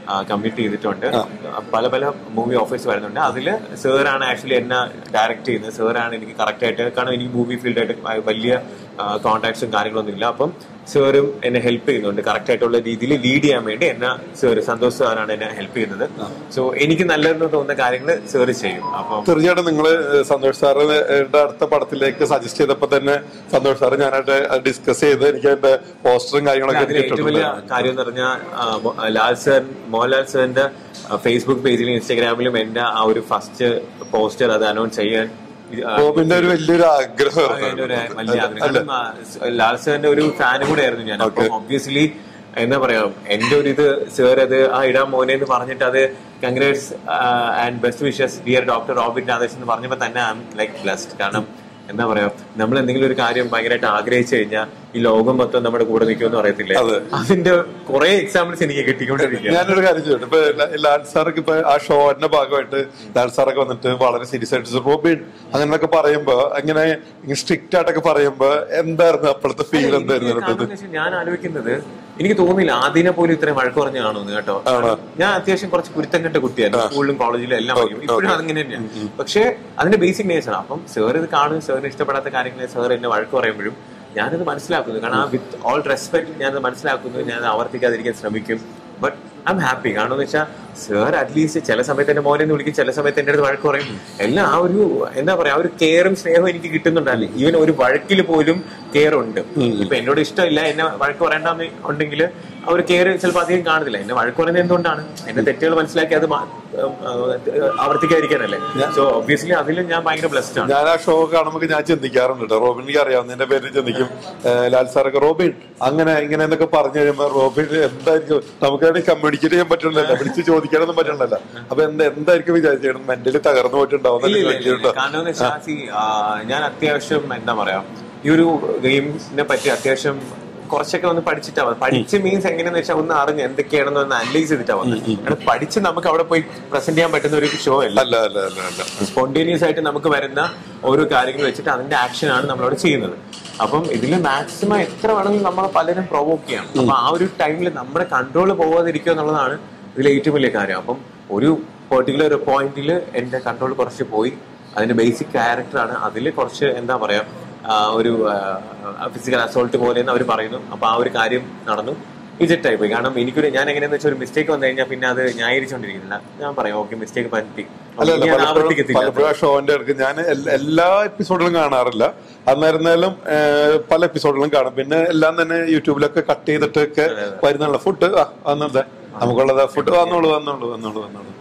കമ്മിറ്റ് ചെയ്തിട്ടുണ്ട് പല പല മൂവി ഓഫേഴ്സ് വരുന്നുണ്ട് അതില് സാറാണ് ആക്ച്വലി എന്നെ ഡയറക്റ്റ് ചെയ്യുന്നത് സാറാണ് എനിക്ക് കറക്റ്റ് ആയിട്ട് കാരണം എനിക്ക് മൂവി ഫീൽഡായിട്ട് വലിയ കോൺടാക്ട്സും കാര്യങ്ങളൊന്നും ഇല്ല അപ്പം സാറും എന്നെ ഹെൽപ്പ് ചെയ്യുന്നുണ്ട് കറക്റ്റ് ആയിട്ടുള്ള രീതിയിൽ ലീഡ് ചെയ്യാൻ വേണ്ടി എന്നെ സാറ് സന്തോഷ് സാറാണ് എന്നെ ഹെൽപ്പ് ചെയ്യുന്നത് സോ എനിക്ക് നല്ലതെന്ന് തോന്നുന്ന കാര്യങ്ങൾ സാറ് ചെയ്യും അപ്പം തീർച്ചയായിട്ടും നിങ്ങള് സന്തോഷ് സാറിന്റെ അടുത്ത പടത്തിലേക്ക് സജസ്റ്റ് ചെയ്തപ്പോ തന്നെ സന്തോഷ് സാറ് ഞാനായിട്ട് ഡിസ്കസ് ചെയ്ത് എനിക്ക് അതിന്റെ പോസ്റ്ററും കാര്യങ്ങളൊക്കെ അതിൽ ഏറ്റവും വലിയ കിട്ടിയിട്ടുണ്ട് കാര്യം എന്ന് പറഞ്ഞാൽ ലാൽ സർ മോഹൻലാൽ സാറിന്റെ ഫേസ്ബുക്ക് പേജിലും ഇൻസ്റ്റാഗ്രാമിലും എന്റെ ആ ഒരു ഫസ്റ്റ് പോസ്റ്റർ അത് അനൗൺസ് ചെയ്യാൻ ഇത്, ആ, ബോബിന്റെ ഒരു വലിയൊരു അതിന്റെ ഒരു ആഗ്രഹം വലിയ ആഗ്രഹം കാരണം, ആ, സ് ലാൽ സാറിന്റെ ഒരു ഫാനും കൂടെ ആയിരുന്നു ഞാൻ അപ്പൊ ഒബ്വിയസ്ലി എന്താ പറയാ എന്റെ ഒരു ഇത് സാർ അത് ആ ഇടാൻ മോനെ എന്ന് പറഞ്ഞിട്ട് അത് congrats and best wishes dear doctor Robin Radhesh എന്ന് പറഞ്ഞപ്പോ തന്നെ ഐ എം ലൈക്ക് ബ്ലസ്ഡ് കാരണം എന്താ പറയാ നമ്മൾ എന്തെങ്കിലും ഒരു കാര്യം ഭയങ്കരമായിട്ട് ആഗ്രഹിച്ചു കഴിഞ്ഞാൽ ഈ ലോകം മൊത്തം നമ്മുടെ കൂടെ നിൽക്കുമെന്ന് പറയത്തില്ലേ അതിന്റെ കുറെ എക്സാമ്പിൾസ് എനിക്ക് കിട്ടിക്കൊണ്ടിരിക്കുക ഞാനൊരു കാര്യം ചോദിച്ചു ഇപ്പൊ ല- ലാൽ സാറൊക്കെ ഇപ്പൊ ആ ഷോന്റെ ഭാഗമായിട്ട് ലാൽ സാറൊക്കെ വന്നിട്ട് വളരെ സീരിയസ് ആയിട്ട് റോബിൻ അങ്ങനെയൊക്കെ പറയുമ്പോ അങ്ങനെ സ്ട്രിക്റ്റ് ആയിട്ടൊക്കെ പറയുമ്പോ എന്തായിരുന്നു അപ്പോഴത്തെ ഫീൽ എന്തായിരുന്നു കാരണം എന്ന് വെച്ചാൽ ഞാൻ ആലോചിക്കുന്നത് എനിക്ക് തോന്നുന്നില്ല ആദ്യനെ പോലും ഇത്രയും വഴക്ക് പറഞ്ഞ് കാണുമെന്ന് കേട്ടോ ഞാൻ അത്യാവശ്യം കുറച്ച് കുരുത്തം കെട്ട കുട്ടിയായിരുന്നു സ്കൂളിലും കോളേജിലും എല്ലാം പഠിക്കും ഇപ്പോഴും അങ്ങനെ തന്നെയാണ് പക്ഷേ അതിന്റെ ബേസിക് നേച്ചർ അപ്പം സാർ ഇത് കാണും സാറിന് ഇഷ്ടപ്പെടാത്ത കാര്യങ്ങൾ സാർ എന്നെ വഴക്ക് പറയുമ്പോഴും ഞാനത് മനസ്സിലാക്കുന്നു കാരണം ആ വിത്ത് ഓൾ റെസ്പെക്ട് ഞാനത് മനസ്സിലാക്കുന്നു ഞാൻ ആവർത്തിക്കാതിരിക്കാൻ ശ്രമിക്കും ബട്ട് ഐ എം ഹാപ്പി കാരണം എന്ന് വെച്ചാൽ സാർ അറ്റ്ലീസ്റ്റ് ചില സമയത്ത് എന്റെ മോനെ എന്ന് വിളിക്കും ചില സമയത്ത് എന്റെ അടുത്ത് വഴക്ക് പറയും എല്ലാം ആ ഒരു എന്താ പറയാ ആ ഒരു കെയറും സ്നേഹവും എനിക്ക് കിട്ടുന്നുണ്ടല്ലേ ഈവൻ ഒരു വഴക്കിൽ പോലും കെയർ ഉണ്ട് ഇപ്പൊ എന്നോട് ഇഷ്ടമില്ല എന്നെ വഴക്ക് പറയണ്ടെന്ന് ഉണ്ടെങ്കിൽ ആ ഒരു കെയർ ചിലപ്പോൾ അധികം കാണുന്നില്ല എന്നെ വഴക്ക് പറയുന്നത് എന്തുകൊണ്ടാണ് എന്റെ തെറ്റുകൾ മനസ്സിലാക്കി അത് മാ- ഉം, ആ, ആവർത്തിക്കാതിരിക്കാനല്ലേ സോ ഒബ്വിയസ്ലി അതിലും ഞാൻ ഭയങ്കര ബ്ലസ്ഡ് ആണ് ഞാൻ ആ ഷോ കാണുമ്പോൾ ഞാൻ ചിന്തിക്കാറുണ്ട് കേട്ടോ റോബിനിക്ക് അറിയാവുന്നതിന്റെ പേരിൽ ചിന്തിക്കും ഏഹ് ലാൽ സാറൊക്കെ റോബിൻ അങ്ങനെ ഇങ്ങനെ എന്നൊക്കെ പറഞ്ഞു കഴിയുമ്പോ റോബിൻ എന്തായിരിക്കും നമുക്കാണെങ്കിൽ കമ്മ്യൂണിക്കേറ്റ് ചെയ്യാൻ പറ്റണല്ലോ വിളിച്ച് ചോദിക്കാനൊന്നും പറ്റണല്ലോ അപ്പൊ എന്താ എന്തായിരിക്കും വിചാരിച്ചേക്കണം മെന്റലി തകർന്നു പോയിട്ടുണ്ടാവും ഇല്ല, ഇല്ല, ഇല്ല. കേട്ടോ കാരണം എന്ന് വെച്ചാൽ see, ആ, ഞാൻ അത്യാവശ്യം എന്താ പറയാ ഈ ഒരു ഗെയിമിനെ പറ്റി അത്യാവശ്യം കുറച്ചൊക്കെ ഒന്ന് പഠിച്ചിട്ടാ വന്നത്. പഠിച്ച് മീൻസ് എങ്ങനെയാന്ന് വെച്ചാൽ ഒന്ന് അറിഞ്ഞ് എന്തൊക്കെയാണെന്ന് ഒന്ന് അനലൈസ് ചെയ്തിട്ടാ വന്നത് കാരണം പഠിച്ച് നമുക്ക് അവിടെ പോയി പ്രസന്റ് ചെയ്യാൻ പറ്റുന്ന ഒരു ഷോ അല്ല അല്ല അല്ല അല്ല അല്ല സ്പോണ്ടേനിയസ് ആയിട്ട് നമുക്ക് വരുന്ന ഓരോ കാര്യങ്ങൾ വെച്ചിട്ട് അതിന്റെ ആക്ഷൻ ആണ് നമ്മളവിടെ ചെയ്യുന്നത് അപ്പം ഇതിൽ മാക്സിമം എത്ര വേണമെങ്കിലും നമ്മളെ പലരും പ്രൊവോക്ക് ചെയ്യാം അപ്പൊ ആ ഒരു ടൈമിൽ നമ്മുടെ കൺട്രോൾ പോവാതിരിക്കുക എന്നുള്ളതാണ് ഇതിലെ ഏറ്റവും വലിയ കാര്യം അപ്പം ഒരു പെർട്ടിക്കുലർ പോയിന്റിൽ എന്റെ കൺട്രോൾ കുറച്ച് പോയി അതിന്റെ ബേസിക് ക്യാരക്ടറാണ് അതിൽ കുറച്ച് എന്താ പറയാ ആ, ഒരു ഫിസിക്കൽ അസോൾട്ട് പോലെ അവർ പറയുന്നു അപ്പൊ ആ ഒരു കാര്യം നടന്നു ഇജക്റ്റായി പോയി കാരണം എനിക്കൊരു ഞാൻ എങ്ങനെയാന്ന് വെച്ചാൽ ഒരു മിസ്റ്റേക്ക് വന്നു കഴിഞ്ഞാൽ പിന്നെ അത് ന്യായീകരിച്ചോണ്ടിരിക്കുന്നില്ല ഞാൻ പറയാം ഓക്കെ മിസ്റ്റേക്ക് പറ്റി അല്ല അല്ല ഞാൻ പലപ്പോഴും ആവർത്തിക്കത്തില്ല പലപ്പോഴും ആ ഷോന്റെ ഇടയ്ക്ക് ഞാൻ എൽ- എല്ലാ എപ്പിസോഡിലും കാണാറില്ല അന്നായിരുന്നാലും ഏഹ്, പല എപ്പിസോഡിലും കാണും പിന്നെ എല്ലാം തന്നെ യൂട്യൂബിലൊക്കെ കട്ട് ചെയ്തിട്ടൊക്കെ വരുന്നുള്ള ഫുഡ് ആ വന്നത് നമുക്കുള്ളത് ഫുഡ് വന്നോളൂ വന്നോളൂ വന്നോളൂ വന്നോളൂ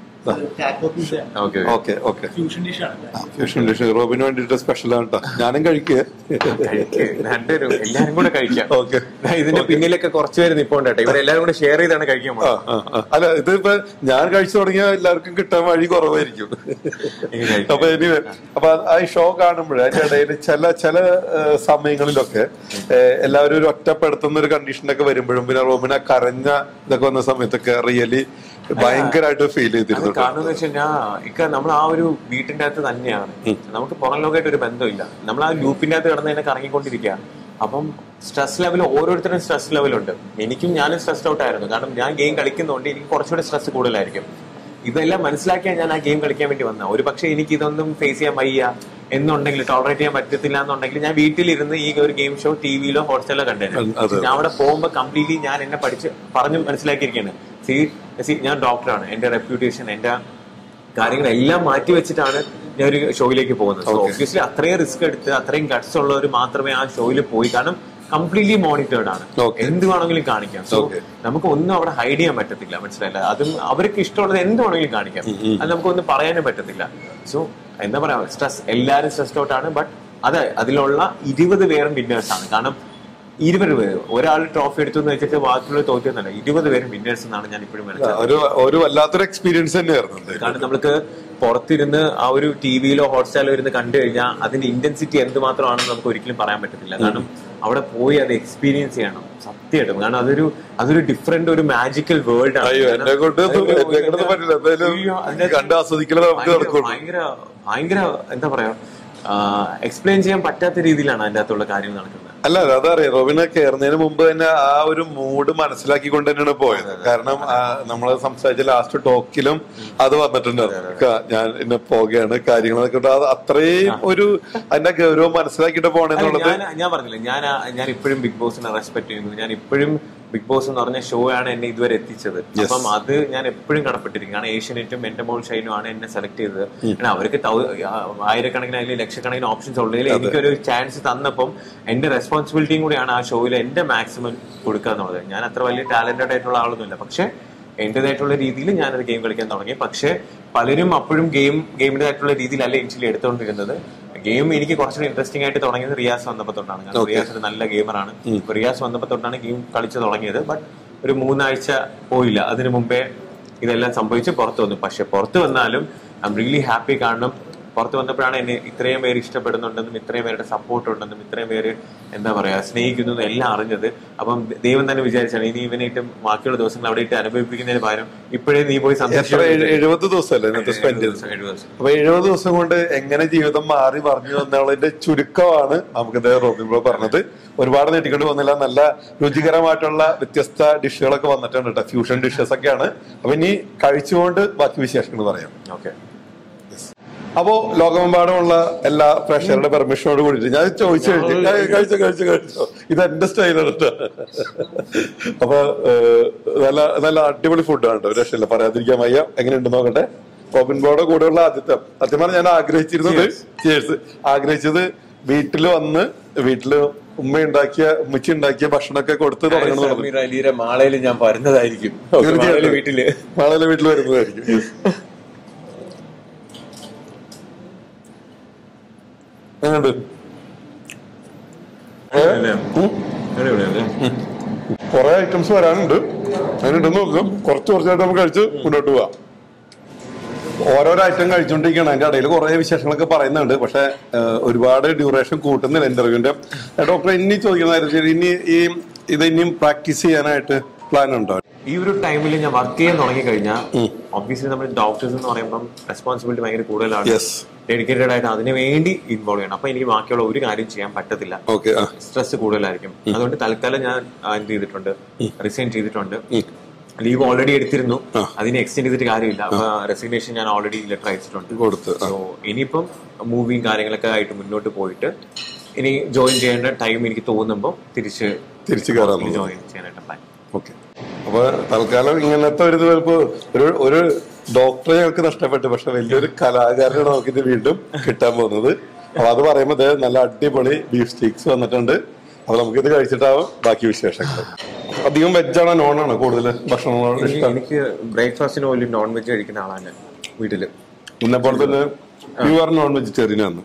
ഓക്കെ ഓക്കെ ഓക്കെ ഫ്യൂഷൻ ഡിഷാണ് ഫ്യൂഷൻ ഡിഷ് റോബിന് വേണ്ടിട്ട് സ്പെഷ്യൽ ആണ് കേട്ടോ ഞാനും കഴിക്കുക രണ്ടുപേരും എല്ലാരും കൂടെ കഴിക്കാം ഓക്കെ ദാ ഇതിന്റെ പിന്നിലൊക്കെ കുറച്ച് പേര് നിപ്പോണ്ട് കേട്ടോ ഇവരെല്ലാരും കൂടെ ഷെയർ ചെയ്താണ് കഴിക്കാൻ ആ, പോകുന്നത് ആ, ആ. അല്ല ഇതിപ്പോ ഞാൻ കഴിച്ചു തുടങ്ങിയ എല്ലാവർക്കും കിട്ടാൻ വഴി കുറവായിരിക്കും ഇനി കഴിക്കാം. അപ്പൊ ഇനി അപ്പൊ ആ ഈ ഷോ കാണുമ്പോഴേ അതിന്റെ ഇടയിൽ ചില ചില ഏഹ്, സമയങ്ങളിലൊക്കെ ഏഹ്, എല്ലാവരും ഒരു ഒറ്റപ്പെടുത്തുന്ന ഒരു കണ്ടീഷനൊക്കെ വരുമ്പോഴും പിന്നെ റോബിന കരഞ്ഞ ഇതൊക്കെ വന്ന സമയത്തൊക്കെ റിയലി ഭയങ്കരമായിട്ട് ഫീൽ അത് ചെയ്തിരുന്നു കാരണം എന്ന് വെച്ച് കഴിഞ്ഞാൽ ഇക്ക നമ്മൾ ആ ഒരു വീട്ടിന്റെ അകത്ത് തന്നെയാണ് നമുക്ക് പുറം ലോകമായിട്ട് ഒരു ബന്ധമില്ല നമ്മൾ ആ ലൂപ്പിന്റെ അകത്ത് കിടന്ന് തന്നെ കറങ്ങിക്കൊണ്ടിരിക്കുക അപ്പം സ്ട്രെസ് ലെവൽ ഓരോരുത്തരും സ്ട്രെസ് ലെവലുണ്ട് എനിക്കും ഞാനും സ്ട്രെസ്ഡ് ഔട്ട് ആയിരുന്നു കാരണം ഞാൻ ഗെയിം കളിക്കുന്നതുകൊണ്ട് എനിക്ക് കുറച്ചുകൂടെ സ്ട്രെസ് കൂടുതലായിരിക്കും ഇതെല്ലാം മനസ്സിലാക്കിയാൽ ഞാൻ ആ ഗെയിം കളിക്കാൻ വേണ്ടി വന്ന ഒരു പക്ഷേ എനിക്ക് ഇതൊന്നും ഫേസ് ചെയ്യാൻ വയ്യ എന്നുണ്ടെങ്കിൽ ടോളറേറ്റ് ചെയ്യാൻ പറ്റത്തില്ല എന്നുണ്ടെങ്കിൽ ഞാൻ വീട്ടിലിരുന്ന് ഈ ഒരു ഗെയിം ഷോ ടി വിയിലോ ഹോട്ട്സ്റ്റാറിലോ കണ്ടേനെ അതെ. ഞാൻ അവിടെ പോകുമ്പോൾ കംപ്ലീറ്റ്ലി ഞാൻ എന്നെ പഠിച്ച് പറഞ്ഞു മനസ്സിലാക്കിയിരിക്കുകയാണ് സി സി ഞാൻ ഡോക്ടറാണ് എന്റെ റെപ്യൂട്ടേഷൻ എന്റെ കാര്യങ്ങളെല്ലാം മാറ്റി വെച്ചിട്ടാണ് ഞാൻ ഒരു ഷോയിലേക്ക് പോകുന്നത് ഒബ്വിയസ്ലി അത്രയും റിസ്ക് എടുത്ത് അത്രയും ഗട്സ് ഉള്ളവർ മാത്രമേ ആ ഷോയിൽ പോയി കാരണം കംപ്ലീറ്റ്ലി മോണിറ്റേർഡ് ആണ് Okay. എന്ത് വേണമെങ്കിലും കാണിക്കാം സോ Okay. നമുക്ക് ഒന്നും അവിടെ ഹൈഡ് ചെയ്യാൻ പറ്റത്തില്ല മനസ്സിലായില്ല അതും അവർക്ക് ഇഷ്ടമുള്ളത് എന്ത് വേണമെങ്കിലും കാണിക്കാം അത് നമുക്കൊന്നും പറയാനും പറ്റത്തില്ല സോ എന്താ പറയാ സ്ട്രെസ് എല്ലാവരും സ്ട്രെസ്ഡ് ഔട്ട് ആണ് ബട്ട് അത് അതിലുള്ള ഇരുപത് പേരും വിന്നേഴ്സ് ആണ് കാരണം ഇരുപത് പേര് ഒരാൾ ട്രോഫി എടുത്തു എന്ന് വെച്ചിട്ട് ബാക്കിയുള്ള തോറ്റൊന്നല്ല ഇരുപത് പേരും വിന്നേഴ്സ് എന്നാണ് ഞാൻ ഇപ്പോഴും മനസ്സിലാക്കുന്നത് ഒരു ഒരു വല്ലാത്തൊരു എക്സ്പീരിയൻസ് തന്നെയായിരുന്നു ഇത്. കാരണം നമ്മൾക്ക് പുറത്തിരുന്ന് ആ ഒരു ടി വിയിലോ ഹോട്ട്സ്റ്റാറിലോ ഇരുന്ന് കണ്ടു കഴിഞ്ഞാൽ അതിന്റെ ഇന്റൻസിറ്റി എന്തുമാത്രമാണെന്ന് നമുക്ക് ഒരിക്കലും പറയാൻ പറ്റത്തില്ല കാരണം അവിടെ പോയി അത് എക്സ്പീരിയൻസ് ചെയ്യണം സത്യമായിട്ടും കാരണം അതൊരു അതൊരു ഡിഫറെന്റ് ഒരു മാജിക്കൽ വേൾഡ് ആണ് അയ്യോ എന്നെ കൊണ്ട് അതൊരു- എന്നെ കൊണ്ട് പറ്റില്ല അയ്യോ, എന്തായാലും അതിന്റെ- കണ്ട് ആസ്വദിക്കലേ നമുക്ക് ഭയങ്കര- നടക്കുള്ളൂ ഭയങ്കര ഭയങ്കര എന്താ പറയാ എക്സ്പ്ലെയിൻ ചെയ്യാൻ പറ്റാത്ത രീതിയിലാണ് അതിന്റെ അകത്തുള്ള കാര്യങ്ങൾ നടക്കുന്നത് അല്ല അതറിയാം റോബിനെ കയറുന്നതിന് മുമ്പ് തന്നെ ആ ഒരു മൂഡ് മനസ്സിലാക്കിക്കൊണ്ട് തന്നെയാണ് പോയത് കാരണം നമ്മൾ സംസാരിച്ച ലാസ്റ്റ് ടോക്കിലും അത് വന്നിട്ടുണ്ട് ക- ഞാൻ ഇന്ന് പോകുകയാണ് കാര്യങ്ങളൊക്കെ ഉണ്ട്. അത് അത്രയും ഒരു അതിന്റെ ഗൗരവം മനസ്സിലാക്കിയിട്ട് പോണെന്നുള്ളത് ഞാൻ ഞാൻ പറഞ്ഞില്ല ഞാൻ ആ- ഞാൻ ഇപ്പോഴും ബിഗ് ബോസിനെ റെസ്പെക്ട് ചെയ്യുന്നു ഞാൻ ഇപ്പോഴും ബിഗ് ബോസ് എന്ന് പറഞ്ഞ ഷോ ആണ് എന്നെ ഇതുവരെ എത്തിച്ചത് അപ്പം അത് ഞാൻ എപ്പോഴും കടപ്പെട്ടിരിക്കും കാരണം ഏഷ്യനെറ്റും എന്റെ മോൾ ഷൈനും ആണ് എന്നെ സെലക്ട് ചെയ്തത് കാരണം അവർക്ക് തൗ- ആ, ആയിരക്കണക്കിന് അല്ലെങ്കിൽ ലക്ഷക്കണക്കിന് ഓപ്ഷൻസ് ഉള്ളതിൽ എനിക്കൊരു ചാൻസ് തന്നപ്പം എന്റെ റെസ്പോൺസിബിലിറ്റിയും കൂടിയാണ് ആ ഷോയിൽ എന്റെ മാക്സിമം കൊടുക്കുക എന്നുള്ളത് ഞാൻ അത്ര വലിയ ടാലന്റഡ് ആയിട്ടുള്ള ആളൊന്നുമില്ല പക്ഷെ എന്റേതായിട്ടുള്ള രീതിയിൽ ഞാനത് ഗെയിം കളിക്കാൻ തുടങ്ങി പക്ഷെ പലരും അപ്പോഴും ഗെയിം ഗെയിമിൻ്റെതായിട്ടുള്ള രീതിയിലല്ല ഇനിഷ്യലി എടുത്തുകൊണ്ടിരുന്നത് ഗെയിം എനിക്ക് കുറച്ചുകൂടി ഇൻട്രസ്റ്റിംഗ് ആയിട്ട് തുടങ്ങിയത് റിയാസ് വന്നപ്പോൾ തൊട്ടാണ് കാരണം റിയാസ് ഒരു നല്ല ഗെയിമറാണ് അപ്പൊ റിയാസ് വന്നപ്പോൾ തൊട്ടാണ് ഗെയിം കളിച്ചു തുടങ്ങിയത് ബട്ട് ഒരു മൂന്നാഴ്ച പോയില്ല അതിനു മുമ്പേ ഇതെല്ലാം സംഭവിച്ച് പുറത്തു വന്നു പക്ഷെ പുറത്തു വന്നാലും ഐ എം റിയലി ഹാപ്പി കാരണം പുറത്ത് വന്നപ്പോഴാണ് എന്നെ ഇത്രയും പേര് ഇഷ്ടപ്പെടുന്നുണ്ടെന്നും ഇത്രയും പേരുടെ സപ്പോർട്ട് ഉണ്ടെന്നും ഇത്രയും പേര് എന്താ പറയാ സ്നേഹിക്കുന്നു എന്നും എല്ലാം അറിഞ്ഞത് അപ്പം ദൈവം തന്നെ വിചാരിച്ചാണ് ഇനി ഇവനായിട്ട് ബാക്കിയുള്ള ദിവസങ്ങൾ അവിടെ ഇട്ട് അനുഭവിപ്പിക്കുന്നതിന് പകരം ഇപ്പോഴേ നീ പോയി എത്ര സന്തോഷം എഴു- എഴുപത് ദിവസമല്ലേ ഇന്നത്തെ സ്പെൻഡ് ചെയ്തത് എഴുപത് ദിവസം അപ്പൊ എഴുപത് ദിവസം കൊണ്ട് എങ്ങനെ ജീവിതം മാറി പറഞ്ഞു എന്നുള്ളതിന്റെ ചുരുക്കമാണ് നമുക്ക് ഇദ്ദേഹം റോബിൻ ബ്രോ പറഞ്ഞത് ഒരുപാട് നീട്ടിക്കൊണ്ട് വന്നില്ല നല്ല രുചികരമായിട്ടുള്ള വ്യത്യസ്ത ഡിഷുകളൊക്കെ വന്നിട്ടുണ്ട് കേട്ടോ ഫ്യൂഷൻ ഡിഷസ് ഒക്കെയാണ് അപ്പൊ ഇനി കഴിച്ചുകൊണ്ട് ബാക്കി വിശേഷങ്ങൾ പറയാം ഓക്കെ അപ്പോ ലോകമെമ്പാടുമുള്ള എല്ലാ പ്രേക്ഷകരുടെ പെർമിഷനോട് കൂടിയിട്ട് ഞാൻ ചോദിച്ചു കഴിഞ്ഞു കഴി- കഴിച്ചു കഴിച്ചു കഴിച്ചു ഇത് എന്റെ സ്റ്റൈലാണ് കേട്ടോ അപ്പൊ ഏഹ്, നല്ല നല്ല അടിപൊളി ഫുഡാണ് കേട്ടോ ഒരു രക്ഷയില്ല പറയാതിരിക്കാൻ വയ്യ എങ്ങനെയുണ്ട് നോക്കട്ടെ റോബിൻ ബോയുടെ കൂടെയുള്ള ആദ്യത്തെ സത്യം പറഞ്ഞാൽ ഞാൻ ആഗ്രഹിച്ചിരുന്നത് ചേഴ്സ് ആഗ്രഹിച്ചത് വീട്ടിൽ വന്ന് വീട്ടില് ഉമ്മ ഉണ്ടാക്കിയ ഉമ്മച്ചി ഉണ്ടാക്കിയ ഭക്ഷണമൊക്കെ കൊടുത്ത് തുടങ്ങണം എന്നുള്ളത്. സമീർ അലിയുടെ മാളയിൽ ഞാൻ വരുന്നതായിരിക്കും മാളയിലെ തീർച്ചയായിട്ടും വീട്ടില് നാളെ വീട്ടിൽ വരുന്നതായിരിക്കും എങ്ങനെയുണ്ട് അല്ലേ? അടിപൊളിയല്ലേ? കുറെ ഐറ്റംസ് വരാനുണ്ട് അതിനുണ്ടെന്ന് നോക്കാം കുറച്ച് കുറച്ചായിട്ട് നമുക്ക് കഴിച്ച് മുന്നോട്ട് പോവാം ഓരോരോ ഐറ്റം കഴിച്ചുകൊണ്ടിരിക്കുകയാണ് അതിന്റെ ഇടയിൽ കുറെ വിശേഷങ്ങളൊക്കെ പറയുന്നുണ്ട് പക്ഷെ ഏഹ്, ഒരുപാട് ഡ്യൂറേഷൻ കൂട്ടുന്നില്ല ഇന്റർവ്യൂവിന്റെ ഡോക്ടർ ഇനി ചോദിക്കുന്ന കാര്യം വെച്ചാൽ ഇനി ഈ ഇത് ഇനിയും പ്രാക്ടീസ് ചെയ്യാനായിട്ട് പ്ലാൻ ഉണ്ടോ ഈ ഒരു ടൈമിൽ ഞാൻ വർക്ക് ചെയ്യാൻ തുടങ്ങി കഴിഞ്ഞാൽ ഒബ്വിയസ്ലി നമ്മൾ ഡോക്ടേഴ്സ് എന്ന് പറയുമ്പോൾ റെസ്പോൺസിബിലിറ്റി ഭയങ്കര കൂടുതലാണ് യെസ് ഡെഡിക്കേറ്റഡ് ആയിട്ട് അതിന് വേണ്ടി ഇൻവോൾവ് ചെയ്യണം അപ്പൊ എനിക്ക് ബാക്കിയുള്ള ഒരു കാര്യം ചെയ്യാൻ പറ്റത്തില്ല ഓക്കെ ആ സ്ട്രെസ് കൂടുതലായിരിക്കും അതുകൊണ്ട് തൽക്കാലം ഞാൻ ആ, എന്ത് ചെയ്തിട്ടുണ്ട് റിസൈൻ ചെയ്തിട്ടുണ്ട് ലീവ് ഓൾറെഡി എടുത്തിരുന്നു അതിനെ എക്സ്റ്റെൻഡ് ചെയ്തിട്ട് കാര്യമില്ല അപ്പൊ റെസിഗ്നേഷൻ ഞാൻ ഓൾറെഡി ലെറ്റർ അയച്ചിട്ടുണ്ട് കൊടുത്ത് ആ. സോ ഇനിയിപ്പം മൂവിയും കാര്യങ്ങളൊക്കെ ആയിട്ട് മുന്നോട്ട് പോയിട്ട് ഇനി ജോയിൻ ചെയ്യേണ്ട ടൈം എനിക്ക് തോന്നുമ്പോൾ തിരിച്ച് തിരിച്ചു കയറാൻ ജോയിൻ ചെയ്യാനായിട്ട് പ്ലാൻ ഓക്കെ അപ്പൊ തൽക്കാലം ഇങ്ങനത്തെ ഒരു ഇത് ചിലപ്പോ ഒരു ഒരു ഡോക്ടറെ ഞങ്ങൾക്ക് നഷ്ടപ്പെട്ടു പക്ഷെ വലിയൊരു കലാകാരനെ നമുക്കിത് വീണ്ടും കിട്ടാൻ പോകുന്നത് അപ്പൊ അത് പറയുമ്പോ ദേ നല്ല അടിപൊളി ബീഫ് സ്റ്റീക്സ് വന്നിട്ടുണ്ട് അപ്പൊ നമുക്കിത് കഴിച്ചിട്ടാവും ബാക്കി വിശേഷങ്ങൾ അധികം വെജാണോ നോൺ ആണോ കൂടുതൽ ഭക്ഷണങ്ങളോട് എനിക്ക് ഇഷ്ടം എനിക്ക് ബ്രേക്ക്ഫാസ്റ്റിന് പോലും നോൺ വെജ് കഴിക്കുന്ന ആളാണ് വീട്ടില് എന്നെ പോലെ തന്നെ പ്യുവർ നോൺ വെജിറ്റേറിയൻ ആണ്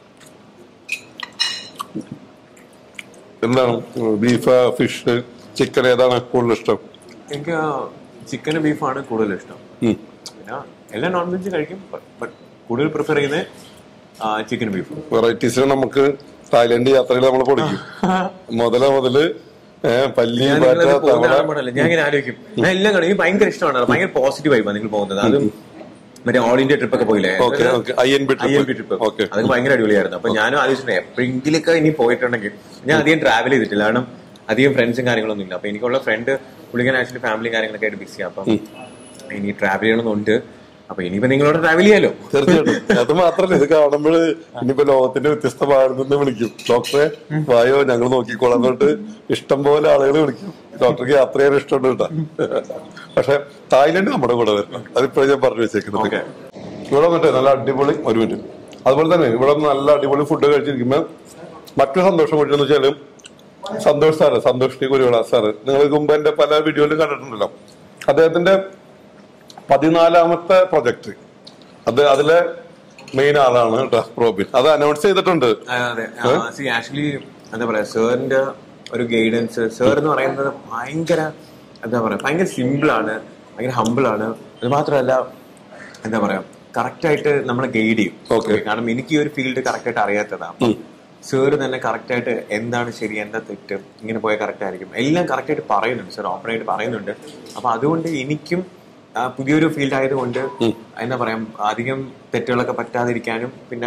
എന്താണ് ബീഫ് ഫിഷ് ചിക്കൻ ഏതാണ് കൂടുതൽ ഇഷ്ടം എനിക്ക് ചിക്കനും ബീഫാണ് കൂടുതൽ ഇഷ്ടം ഉം. പിന്നെ എല്ലാം നോൺ വെജ് കഴിക്കും ബട്ട് കൂടുതൽ പ്രിഫർ ചെയ്യുന്നത് ചിക്കൻ ബീഫും വെറൈറ്റീസിന് നമുക്ക് തായ്ലൻഡ് യാത്രയിൽ നമ്മൾ പൊടിക്കും മുതല മുതല് ഏഹ് പല്ലി ഞാൻ പാറ്റ നിങ്ങളത് പോകുന്ന തവള കാണുമ്പോഴല്ലേ ഞാൻ ഇങ്ങനെ ആലോചിക്കും ഞാൻ എല്ലാം കാണും എനിക്ക് ഭയങ്കര ഇഷ്ടമാണ് ഭയങ്കര പോസിറ്റീവ് ആയിപ്പാണ് നിങ്ങൾ പോകുന്നത് അതും മറ്റേ ഓൾ ഇന്ത്യ ട്രിപ്പ് ഒക്കെ പോയില്ലേ okay okay I N B I L P trip okay അതൊക്കെ ഭയങ്കര അടിപൊളിയായിരുന്നു അപ്പൊ ഞാനും ആലോചിച്ചിട്ടുണ്ട് എപ്പോഴെങ്കിലൊക്കെ ഇനി പോയിട്ടുണ്ടെങ്കിൽ ഞാൻ അധികം ട്രാവൽ ചെയ്തിട്ടില്ല കാരണം അധികം ഫ്രണ്ട്സും കാര്യങ്ങളൊന്നും ഇല്ല അപ്പൊ എനിക്കുള്ള ഫ്രണ്ട് പുള്ളിക്കാൻ ആക്ച്വലി ഫാമിലി കാര്യങ്ങളൊക്കെ ആയിട്ട് ബിസി അപ്പം ഇനി ട്രാവൽ ചെയ്യണമെന്നുണ്ട് അപ്പൊ ഇനിയിപ്പോ നിങ്ങളോട് ട്രാവൽ ചെയ്യാലോ തീർച്ചയായിട്ടും അത് മാത്രല്ല ഇത് കാണുമ്പോൾ ഇനിയിപ്പോ ലോകത്തിന്റെ വ്യത്യസ്ത ഭാഗത്ത് നിന്ന് വിളിക്കും ഡോക്ടറെ വായോ ഞങ്ങൾ നോക്കിക്കോളാം എന്നിട്ട് ഇഷ്ടം പോലെ ആളുകൾ വിളിക്കും ഡോക്ടർക്ക് യാത്ര ചെയ്യാൻ ഇഷ്ടമുണ്ട് കേട്ടോ പക്ഷെ തായ്ലൻഡ് നമ്മുടെ കൂടെ വരണം അതിപ്പോഴും ഞാൻ പറഞ്ഞു വെച്ചേക്കുന്നത് ഓക്കെ ഇവിടെ വന്നിട്ട് നല്ല അടിപൊളി ഒരു മിനിറ്റ് അതുപോലെ തന്നെ ഇവിടെ വന്ന് നല്ല അടിപൊളി ഫുഡ് കഴിച്ചിരിക്കുമ്പോ മറ്റൊരു സന്തോഷം കൊണ്ടെന്ന് വെച്ചാല് Santhosh sir Santhosh T Kuruvila sir നിങ്ങൾ മുമ്പ് എന്റെ പല വീഡിയോയിലും കണ്ടിട്ടുണ്ടല്ലോ അദ്ദേഹത്തിന്റെ പതിനാലാമത്തെ പ്രൊജക്ട് അത് അതിലെ മെയിൻ ആളാണ് കേട്ടോ റോബിൻ അത് അനൗൺസ് ചെയ്തിട്ടുണ്ട് അതെ സി ആക്ച്വലി എന്താ പറയാ സാറിന്റെ ഒരു ഗൈഡൻസ് സാർ എന്ന് പറയുന്നത് ഭയങ്കര എന്താ പറയാ ഭയങ്കര സിമ്പിൾ ആണ് ഭയങ്കര ഹമ്പിൾ ആണ് അത് മാത്രമല്ല എന്താ പറയാ കറക്റ്റ് ആയിട്ട് നമ്മളെ ഗൈഡ് ചെയ്യും Okay. കാരണം എനിക്ക് ഈ ഒരു ഫീൽഡ് കറക്റ്റ് ആയിട്ട് അറിയാത്തതാണ് സാറ് തന്നെ കറക്റ്റ് ആയിട്ട് എന്താണ് ശരി എന്താ തെറ്റ് ഇങ്ങനെ പോയാൽ കറക്റ്റ് ആയിരിക്കും എല്ലാം കറക്റ്റ് ആയിട്ട് പറയുന്നുണ്ട് സാർ ഓപ്പൺ ആയിട്ട് പറയുന്നുണ്ട് അപ്പൊ അതുകൊണ്ട് എനിക്കും ആ, പുതിയൊരു ഫീൽഡ് ആയതുകൊണ്ട് എന്താ പറയാ അധികം തെറ്റുകളൊക്കെ പറ്റാതിരിക്കാനും പിന്നെ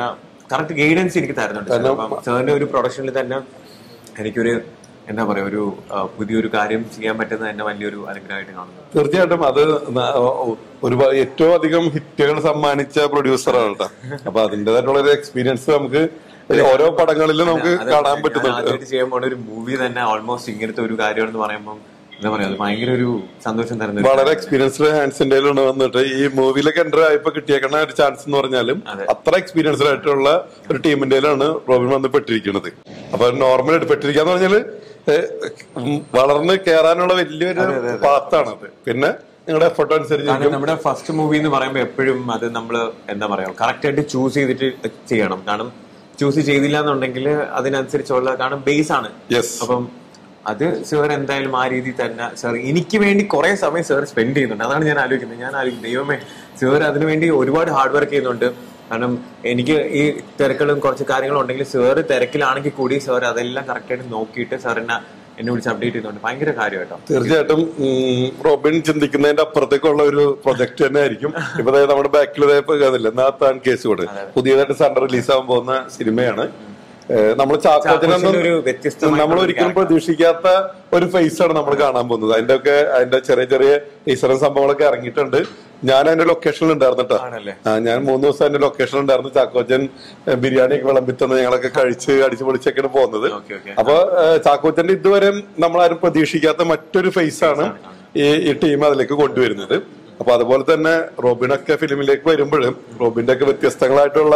കറക്റ്റ് ഗൈഡൻസ് എനിക്ക് തരുന്നുണ്ട് സാർ. അപ്പം സാറിന്റെ ഒരു പ്രൊഡക്ഷനിൽ തന്നെ എനിക്കൊരു എന്താ പറയാ ഒരു ആ, പുതിയൊരു കാര്യം ചെയ്യാൻ പറ്റുന്നത് തന്നെ വലിയൊരു അനുഗ്രഹമായിട്ട് കാണുന്നു തീർച്ചയായിട്ടും അത് ന- ഒരു ഏറ്റവും അധികം ഹിറ്റുകൾ സമ്മാനിച്ച പ്രൊഡ്യൂസറാണ് കേട്ടോ അപ്പൊ അതിന്റേതായിട്ടുള്ള ഒരു എക്സ്പീരിയൻസ് നമുക്ക് ഓരോ പടങ്ങളിലും നമുക്ക് അത് കാണാൻ ഞാൻ പറ്റുന്നുണ്ട് ആദ്യമായിട്ട് ചെയ്യാൻ പോണ ഒരു മൂവി തന്നെ ഓൾമോസ്റ്റ് ഇങ്ങനത്തെ ഒരു കാര്യമാണെന്ന് പറയുമ്പോൾ എന്താ പറയാ അത് ഭയങ്കര ഒരു സന്തോഷം തരുന്ന ഒരു വളരെ എക്സ്പീരിയൻസ്ഡ് ഹാൻഡ്സിന്റെ വന്നിട്ട് ഈ മൂവിയിലൊക്കെ എൻ്റർ ആയപ്പോ കിട്ടിയേക്കണ ഒരു ചാൻസ് എന്ന് പറഞ്ഞാലും അത്ര എക്സ്പീരിയൻസ്ഡ് ആയിട്ടുള്ള ഒരു ടീമിന്റെ റോബിൻ വന്ന് പെട്ടിരിക്കുന്നത് അപ്പൊ നോർമൽ ആയിട്ട് പെട്ടിരിക്കാന്ന് പറഞ്ഞാല് ഏഹ്, ഉം, വളർന്ന് കയറാനുള്ള വലിയൊരു പാത്താണ് അത് പിന്നെ നിങ്ങളുടെ എഫർട്ട് അനുസരിച്ച് കാരണം നമ്മുടെ ഫസ്റ്റ് മൂവി എന്ന് പറയുമ്പോൾ എപ്പോഴും അത് നമ്മൾ എന്താ പറയാ കറക്റ്റ് ആയിട്ട് ചൂസ് ചെയ്തിട്ട് ചെയ്യണം കാരണം ചൂസ് ചെയ്തില്ല എന്നുണ്ടെങ്കിൽ അതിനനുസരിച്ചുള്ള കാരണം ബേസ് ആണ് യെസ് അപ്പം അത് സാർ എന്തായാലും ആ രീതിയിൽ തന്നെ സാർ എനിക്ക് വേണ്ടി കുറെ സമയം സാർ സ്പെൻഡ് ചെയ്യുന്നുണ്ട് അതാണ് ഞാൻ ആലോചിക്കുന്നത് ഞാൻ ആലോചിക്കുന്നത് ദൈവമേ സാർ അതിനു വേണ്ടി ഒരുപാട് ഹാർഡ് വർക്ക് ചെയ്യുന്നുണ്ട് കാരണം എനിക്ക് ഈ തിരക്കുകളും കുറച്ച് കാര്യങ്ങളും ഉണ്ടെങ്കിൽ സാർ തിരക്കിലാണെങ്കിൽ കൂടി സാർ അതെല്ലാം കറക്റ്റായിട്ട് നോക്കിയിട്ട് സാർ എന്നെ എന്നെ വിളിച്ച് അപ്ഡേറ്റ് ചെയ്യുന്നുണ്ട് ഭയങ്കര കാര്യം കേട്ടോ തീർച്ചയായിട്ടും ഉം, റോബിൻ ചിന്തിക്കുന്നതിന്റെ അപ്പുറത്തേക്കുള്ള ഒരു പ്രൊജക്ട് തന്നെ ആയിരിക്കും ഇപ്പൊ ദേ നമ്മുടെ ബാക്കിൽ കണ്ടില്ല നാത്താൻ കേസ് കൂടെ പുതിയതായിട്ട് സൺഡർ റിലീസ് ആവാൻ പോകുന്ന സിനിമയാണ് നമ്മൾ ചാക്കോച്ചന്റെ ഒരു വ്യത്യസ്തമായിട്ടുള്ള നമ്മൾ ഒരിക്കലും പ്രതീക്ഷിക്കാത്ത ഒരു ഫേസ് ആണ് നമ്മൾ കാണാൻ പോകുന്നത് അതിന്റെ ഒക്കെ അതിന്റെ ചെറിയ ചെറിയ ടീച്ചറും സംഭവങ്ങളൊക്കെ ഇറങ്ങിയിട്ടുണ്ട് ഞാൻ അതിന്റെ ലൊക്കേഷനിൽ ഉണ്ടായിരുന്നു കേട്ടോ ആണല്ലേ? ആ, ഞാൻ മൂന്ന് ദിവസം അതിന്റെ ലൊക്കേഷൻ ഉണ്ടായിരുന്നു ചാക്കോച്ചൻ ഏഹ്, ബിരിയാണി ഒക്കെ വിളമ്പിത്തന്ന് ഞങ്ങളൊക്കെ കഴിച്ച് അടിച്ചു പൊളിച്ചൊക്കെയാണ് പോകുന്നത് ഓക്കെ ഓക്കെ അപ്പൊ ഏഹ്, ചാക്കോച്ചന്റെ ഇതുവരെ നമ്മളാരും പ്രതീക്ഷിക്കാത്ത മറ്റൊരു ഫേസ് ആണ് ഈ ഈ ടീം അതിലേക്ക് കൊണ്ടുവരുന്നത് അപ്പൊ അതുപോലെ തന്നെ റോബിനൊക്കെ ഫിലിമിലേക്ക് വരുമ്പോഴും റോബിന്റെ ഒക്കെ വ്യത്യസ്തങ്ങളായിട്ടുള്ള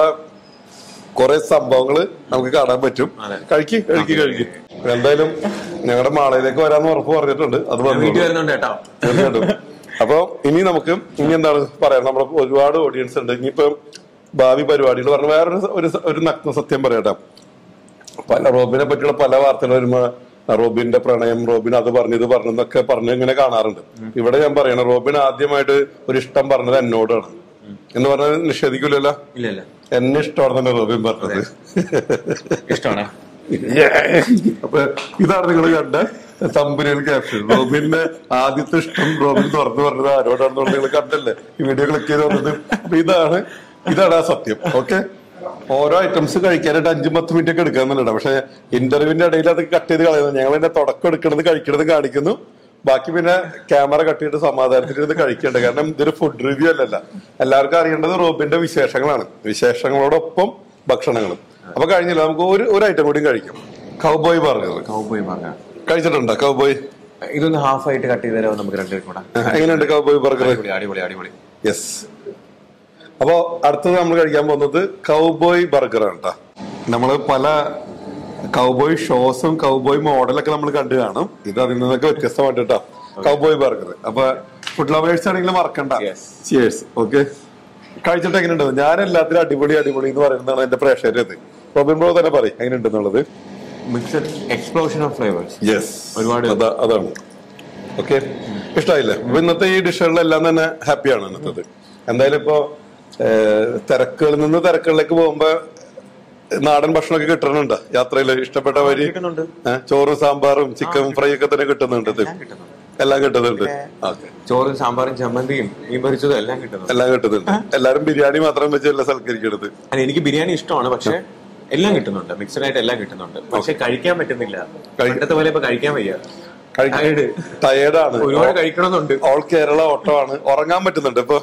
കുറെ സംഭവങ്ങള് നമുക്ക് കാണാൻ പറ്റും കഴിക്ക് കഴിക്ക് കഴിക്ക് എന്തായാലും ഞങ്ങളുടെ മാളയിലേക്ക് വരാന്ന് ഉറപ്പ് പറഞ്ഞിട്ടുണ്ട് അത് വന്നു വീട്ടിൽ വരുന്നുണ്ട് കേട്ടോ തീർച്ചയായിട്ടും അപ്പൊ ഇനി നമുക്ക് ഇനി എന്താണ് പറയാം നമ്മുടെ ഒരുപാട് ഓഡിയൻസ് ഉണ്ട് ഇനിയിപ്പോ ഭാവി പരിപാടികൾ പറഞ്ഞ വേറൊരു സ- ഒരു സ- ഒരു നഗ്ന സത്യം പറയട്ടെ പല റോബിനെ പറ്റിയുള്ള പല വാർത്തകൾ വരുമ്പോ റോബിന്റെ പ്രണയം റോബിൻ അത് പറഞ്ഞു ഇത് പറഞ്ഞു എന്നൊക്കെ പറഞ്ഞ് ഇങ്ങനെ കാണാറുണ്ട് ഇവിടെ ഞാൻ പറയണം റോബിൻ ആദ്യമായിട്ട് ഒരു ഇഷ്ടം പറഞ്ഞത് എന്നോടാണ് എന്ന് പറഞ്ഞത് നിഷേധിക്കൂലല്ലോ ഇല്ല ഇല്ല എന്നെ ഇഷ്ടമാണെന്നല്ലേ റോബിൻ പറഞ്ഞത് ഇഷ്ടമാണോ അപ്പൊ ഇതാണ് നിങ്ങൾ കണ്ട തമ്പനിയിൽ ക്യാപ്ഷൻ റോബിന്റെ ആദ്യത്തെ ഇഷ്ടം റോബിൻ തുറന്നു പറഞ്ഞത് ആരോടാണെന്നുള്ളത് നിങ്ങൾ കണ്ടല്ലേ ഈ വീഡിയോ ക്ലിക്ക് ചെയ്ത് വന്നത് അപ്പൊ ഇതാണ് ഇതാണ് ആ സത്യം ഓക്കെ ഓരോ ഐറ്റംസ് കഴിക്കാനായിട്ട് അഞ്ചും പത്ത് മിനിറ്റ് ഒക്കെ എടുക്കാന്നുണ്ട് പക്ഷെ ഇന്റർവ്യൂവിന്റെ ഇടയിൽ അത് കട്ട് ചെയ്ത് കളയുന്നത് ഞങ്ങൾ എന്റെ തുടക്കം എടുക്കണത് കഴിക്കണത് കാണിക്കുന്നു ബാക്കി പിന്നെ ക്യാമറ കട്ട് ചെയ്തിട്ട് സമാധാനത്തിൽ ഇരുന്ന് കഴിക്കേണ്ട കാരണം ഇതൊരു ഫുഡ് റിവ്യൂ അല്ലല്ല എല്ലാവർക്കും അറിയേണ്ടത് റോബിന്റെ വിശേഷങ്ങളാണ് വിശേഷങ്ങളോടൊപ്പം ഭക്ഷണങ്ങളും അപ്പൊ കഴിഞ്ഞില്ല നമുക്ക് ഒരു ഒരു ഐറ്റം കൂടി കഴിക്കാം കൗബോയ് ബർഗർ കൗബോയ് പറഞ്ഞ കഴിച്ചിട്ടുണ്ടോ കൗബോയ് ഇതൊന്ന് ഹാഫ് ആയിട്ട് കട്ട് ചെയ്ത് തരാമോ നമുക്ക് രണ്ടുപേരും കൂടെ എങ്ങനെയുണ്ട് കൗബോയ് ബർഗർ അടിപൊളി അടിപൊളി അടിപൊളി യെസ് അപ്പോ അടുത്തത് നമ്മൾ കഴിക്കാൻ പോകുന്നത് കൗബോയ് ബർഗർ ആണ് കേട്ടോ നമ്മള് പല കൗബോയ് ഷോസും കൗബോയ് മോഡലൊക്കെ നമ്മൾ കണ്ടു കാണും ഇത് അതിൽ നിന്നൊക്കെ വ്യത്യസ്തമായിട്ട് കേട്ടോ കൗബോയ് ബർഗർ അപ്പൊ ഫുഡ് ലവേഴ്സ് ആണെങ്കിലും മറക്കണ്ട Yes. ചിയേഴ്സ് ഓക്കെ കഴിച്ചിട്ട് എങ്ങനെയുണ്ട് ഞാൻ എല്ലാത്തിനും അടിപൊളി അടിപൊളി എന്ന് പറയുന്നതാണ് എന്റെ പ്രേക്ഷകരുടെ ഇത് റോബിൻ ബ്രോ തന്നെ പറയും എങ്ങനെയുണ്ടെന്നുള്ളത് mixed explosion of flavours yes ഒരുപാട് അതാ- അതാണ് ഓക്കെ ഇഷ്ടമായില്ലേ അപ്പൊ ഇന്നത്തെ ഈ ഡിഷുകളിലെല്ലാം തന്നെ ഹാപ്പിയാണ് ഇന്നത്തത് എന്തായാലും ഇപ്പോ ഏഹ്, തിരക്കുകളിൽ നിന്ന് തിരക്കുകളിലേക്ക് പോകുമ്പോ നാടൻ ഭക്ഷണമൊക്കെ കിട്ടണുണ്ട് യാത്രയിൽ ഇഷ്ടപ്പെട്ട വരി കിട്ടുന്നുണ്ട് ഏഹ്, ചോറും സാമ്പാറും ചിക്കൻ ഫ്രൈ ഒക്കെ തന്നെ കിട്ടുന്നുണ്ട് ഇത്. കിട്ടുന്നുണ്ട് എല്ലാം കിട്ടുന്നുണ്ട് ഓക്കെ ചോറും സാമ്പാറും ചമ്മന്തിയും മീൻ പൊരിച്ചതും എല്ലാം കിട്ടുന്നുണ്ട് എല്ലാം കിട്ടുന്നുണ്ട് എല്ലാരും ബിരിയാണി മാത്രം വെച്ച് എല്ലാം സൽക്കരിക്കരുത് അല്ല എനിക്ക് ബിരിയാണി ഇഷ്ടമാണ് പക്ഷെ എല്ലാം കിട്ടുന്നുണ്ട് മിക്സഡ് ആയിട്ട് എല്ലാം കിട്ടുന്നുണ്ട് പക്ഷെ കഴിക്കാൻ പറ്റുന്നില്ല പണ്ടത്തെ പോലെ ഇപ്പൊ കഴിക്കാൻ വയ്യ Tired. ടയേർഡാണ് ഒരുപാട് കഴിക്കണമെന്നുണ്ട് ഓൾ കേരള ഓട്ടമാണ് ഉറങ്ങാൻ പറ്റുന്നുണ്ട് ഇപ്പൊ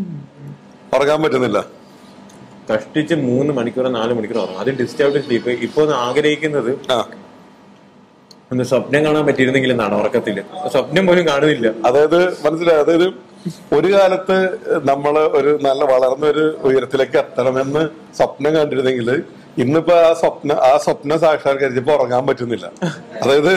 ഉറങ്ങാൻ പറ്റുന്നില്ല കഷ്ടിച്ച് മൂന്ന് മണിക്കൂറോ നാല് മണിക്കൂറോ ഉറങ്ങും അത് ഡിസ്റ്റർബ്ഡ് സ്ലീപ്പ് ഇപ്പൊ ഒന്ന് ആഗ്രഹിക്കുന്നത് ആ ഒന്ന് സ്വപ്നം കാണാൻ പറ്റിയിരുന്നെങ്കിൽ എന്നാണ് ഉറക്കത്തില് സ്വപ്നം പോലും കാണുന്നില്ല അതായത് മനസ്സിലായി അതായത് ഒരു കാലത്ത് നമ്മള് ഒരു നല്ല വളർന്ന ഒരു ഉയരത്തിലേക്ക് എത്തണമെന്ന് സ്വപ്നം കണ്ടിരുന്നെങ്കിൽ ഇന്നിപ്പോ ആ സ്വപ്ന ആ സ്വപ്നം സാക്ഷാത്കരിച്ചപ്പോ ഉറങ്ങാൻ പറ്റുന്നില്ല അതായത്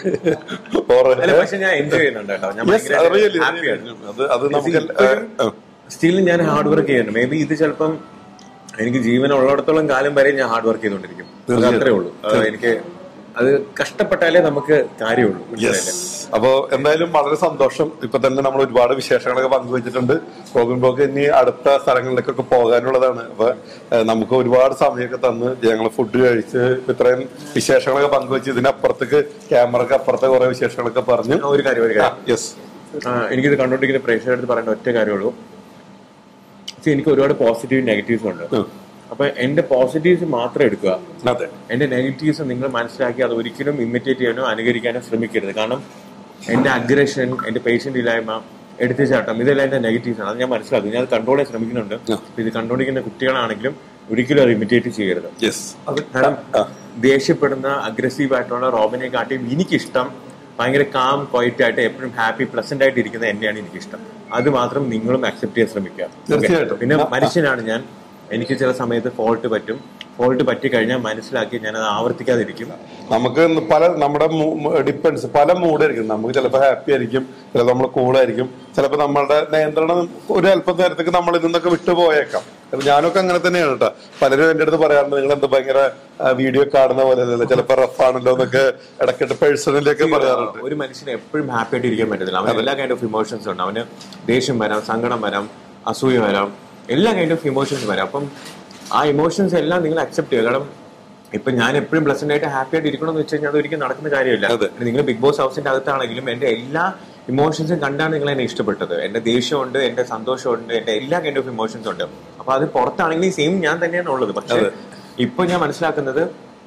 ഉറ- അല്ല പക്ഷെ ഞാൻ എൻജോയ് ചെയ്യുന്നുണ്ട് കേട്ടോ ഞാൻ Yes, അത് really, ഹാപ്പിയാണ് അത് അത് നമുക്ക് എല്ലാ- ആ, സ്റ്റിൽ ഞാൻ ഹാർഡ് വർക്ക് ചെയ്യുന്നുണ്ട് മേ ബി ഇത് ചിലപ്പം എനിക്ക് ജീവൻ ഉള്ളിടത്തോളം കാലം വരെ ഞാൻ ഹാർഡ് വർക്ക് ചെയ്തുകൊണ്ടിരിക്കും അത് അത്രേ ഉള്ളൂ അത് എനിക്ക് അത് കഷ്ടപ്പെട്ടാലേ നമുക്ക് കാര്യമുള്ളൂ മനസ്സിലായില്ലേ? അപ്പോ എന്തായാലും വളരെ സന്തോഷം ഇപ്പൊ തന്നെ നമ്മൾ ഒരുപാട് വിശേഷങ്ങളൊക്കെ പങ്കുവച്ചിട്ടുണ്ട് റോബിൻ ബ്ലോക്ക് ഇനി അടുത്ത സ്ഥലങ്ങളിലേക്കൊക്കെ പോകാനുള്ളതാണ് അപ്പൊ ഏഹ്, നമുക്ക് ഒരുപാട് സമയമൊക്കെ തന്ന് ഞങ്ങൾ ഫുഡ് കഴിച്ച് ഇത്രയും വിശേഷങ്ങളൊക്കെ പങ്കുവെച്ച് ഇതിനപ്പുറത്തേക്ക് ക്യാമറക്ക് അപ്പുറത്തെ കുറെ വിശേഷങ്ങളൊക്കെ പറഞ്ഞു ആ, ഒരു കാര്യം ഒരു കാര്യം യെസ് ആ, എനിക്കിത് കണ്ടുകൊണ്ടിരിക്കുന്ന പ്രേക്ഷകരുടെ പറയേണ്ട ഒറ്റ കാര്യമുള്ളൂ See, എനിക്ക് ഒരുപാട് പോസിറ്റീവ് നെഗറ്റീവ്സ് ഉണ്ട് അപ്പൊ എന്റെ പോസിറ്റീവ്സ് മാത്രം എടുക്കുക അതെ എന്റെ നെഗറ്റീവ്സ് നിങ്ങൾ മനസ്സിലാക്കി അത് ഒരിക്കലും ഇമിറ്റേറ്റ് ചെയ്യാനോ അനുകരിക്കാനോ ശ്രമിക്കരുത് കാരണം എന്റെ അഗ്രഷൻ എന്റെ പേഷ്യന്റ് ഇല്ലായ്മ എടുത്തുചാട്ടം ഇതെല്ലാം എന്റെ നെഗറ്റീവ്സ് ആണ് അത് ഞാൻ മനസ്സിലാക്കും ഞാൻ അത് കൺട്രോൾ ചെയ്യാൻ ശ്രമിക്കുന്നുണ്ട് ഇത് കണ്ടുകൊണ്ടിരിക്കുന്ന കുട്ടികളാണെങ്കിലും ഒരിക്കലും അത് ഇമിറ്റേറ്റ് ചെയ്യരുത് യെസ് അത് കാരണം ദേഷ്യപ്പെടുന്ന അഗ്രസീവ് ആയിട്ടുള്ള റോബിനെ കാട്ടിയും എനിക്കിഷ്ടം ഭയങ്കര കാം ക്വയറ്റ് ആയിട്ട് എപ്പോഴും ഹാപ്പി പ്ലസന്റ് ആയിട്ട് ഇരിക്കുന്ന എന്നെയാണ് എനിക്കിഷ്ടം അത് മാത്രം നിങ്ങളും അക്സെപ്റ്റ് ചെയ്യാൻ ശ്രമിക്കുക തീർച്ചയായിട്ടും. Okay. പിന്നെ മനുഷ്യനാണ് ഞാൻ എനിക്ക് ചില സമയത്ത് ഫോൾട്ട് പറ്റും ഫോൾട്ട് പറ്റി കഴിഞ്ഞാൽ മനസ്സിലാക്കി ഞാൻ അത് ആവർത്തിക്കാതിരിക്കും നമുക്ക് ഇന്ന് പല നമ്മുടെ ഡിപ്പെൻസ് പല മൂഡായിരിക്കും നമുക്ക് ചിലപ്പോൾ ഹാപ്പി ആയിരിക്കും ചിലപ്പോൾ നമ്മൾ കൂളായിരിക്കും ചിലപ്പോൾ നമ്മളുടെ നിയന്ത്രണം ഒരു അല്പം നേരത്തേക്ക് നമ്മൾ നിന്നൊക്കെ വിട്ടുപോയേക്കാം അപ്പൊ ഞാനൊക്കെ അങ്ങനെ തന്നെയാണ് കേട്ടോ പലരും എന്റെ അടുത്ത് പറയാറുണ്ട് നിങ്ങൾ എന്ത് ഭയങ്കര വീഡിയോ കാണുന്ന പോലെ അല്ലല്ലോ ചിലപ്പോൾ റഫാണല്ലോ എന്നൊക്കെ ഇടയ്ക്കിട്ട് പേഴ്സണലി ഒക്കെ പറയാറുണ്ട് ഒരു മനുഷ്യന് എപ്പോഴും ഹാപ്പി ആയിട്ട് ഇരിക്കാൻ പറ്റത്തില്ല അവന് എല്ലാ കൈൻഡ് ഓഫ് ഇമോഷൻസ് ഉണ്ട് അവന് ദേഷ്യം വരാം സങ്കടം വരാം അസൂയ വരാം എല്ലാ കൈൻഡ് ഓഫ് ഇമോഷൻസ് വരാം അപ്പം ആ ഇമോഷൻസ് എല്ലാം നിങ്ങൾ അക്സെപ്റ്റ് ചെയ്യുക കാരണം ഇപ്പൊ ഞാൻ എപ്പോഴും പ്ലസന്റ് ആയിട്ട് ഹാപ്പി ആയിട്ട് ഇരിക്കണം എന്ന് വെച്ച് കഴിഞ്ഞാൽ അതൊരിക്കലും നടക്കുന്ന കാര്യമില്ല അതെ. നിങ്ങൾ ബിഗ് ബോസ് ഹൗസിന്റെ അകത്താണെങ്കിലും എന്റെ എല്ലാ ഇമോഷൻസും കണ്ടാണ് നിങ്ങൾ എന്നെ ഇഷ്ടപ്പെട്ടത് എന്റെ ദേഷ്യമുണ്ട് എന്റെ സന്തോഷമുണ്ട് എന്റെ എല്ലാ കൈൻഡ് ഓഫ് ഇമോഷൻസ് ഉണ്ട് അപ്പൊ അത് പുറത്താണെങ്കിൽ സെയിം ഞാൻ തന്നെയാണ് ഉള്ളത് പക്ഷെ ഇപ്പൊ ഞാൻ മനസ്സിലാക്കുന്നത്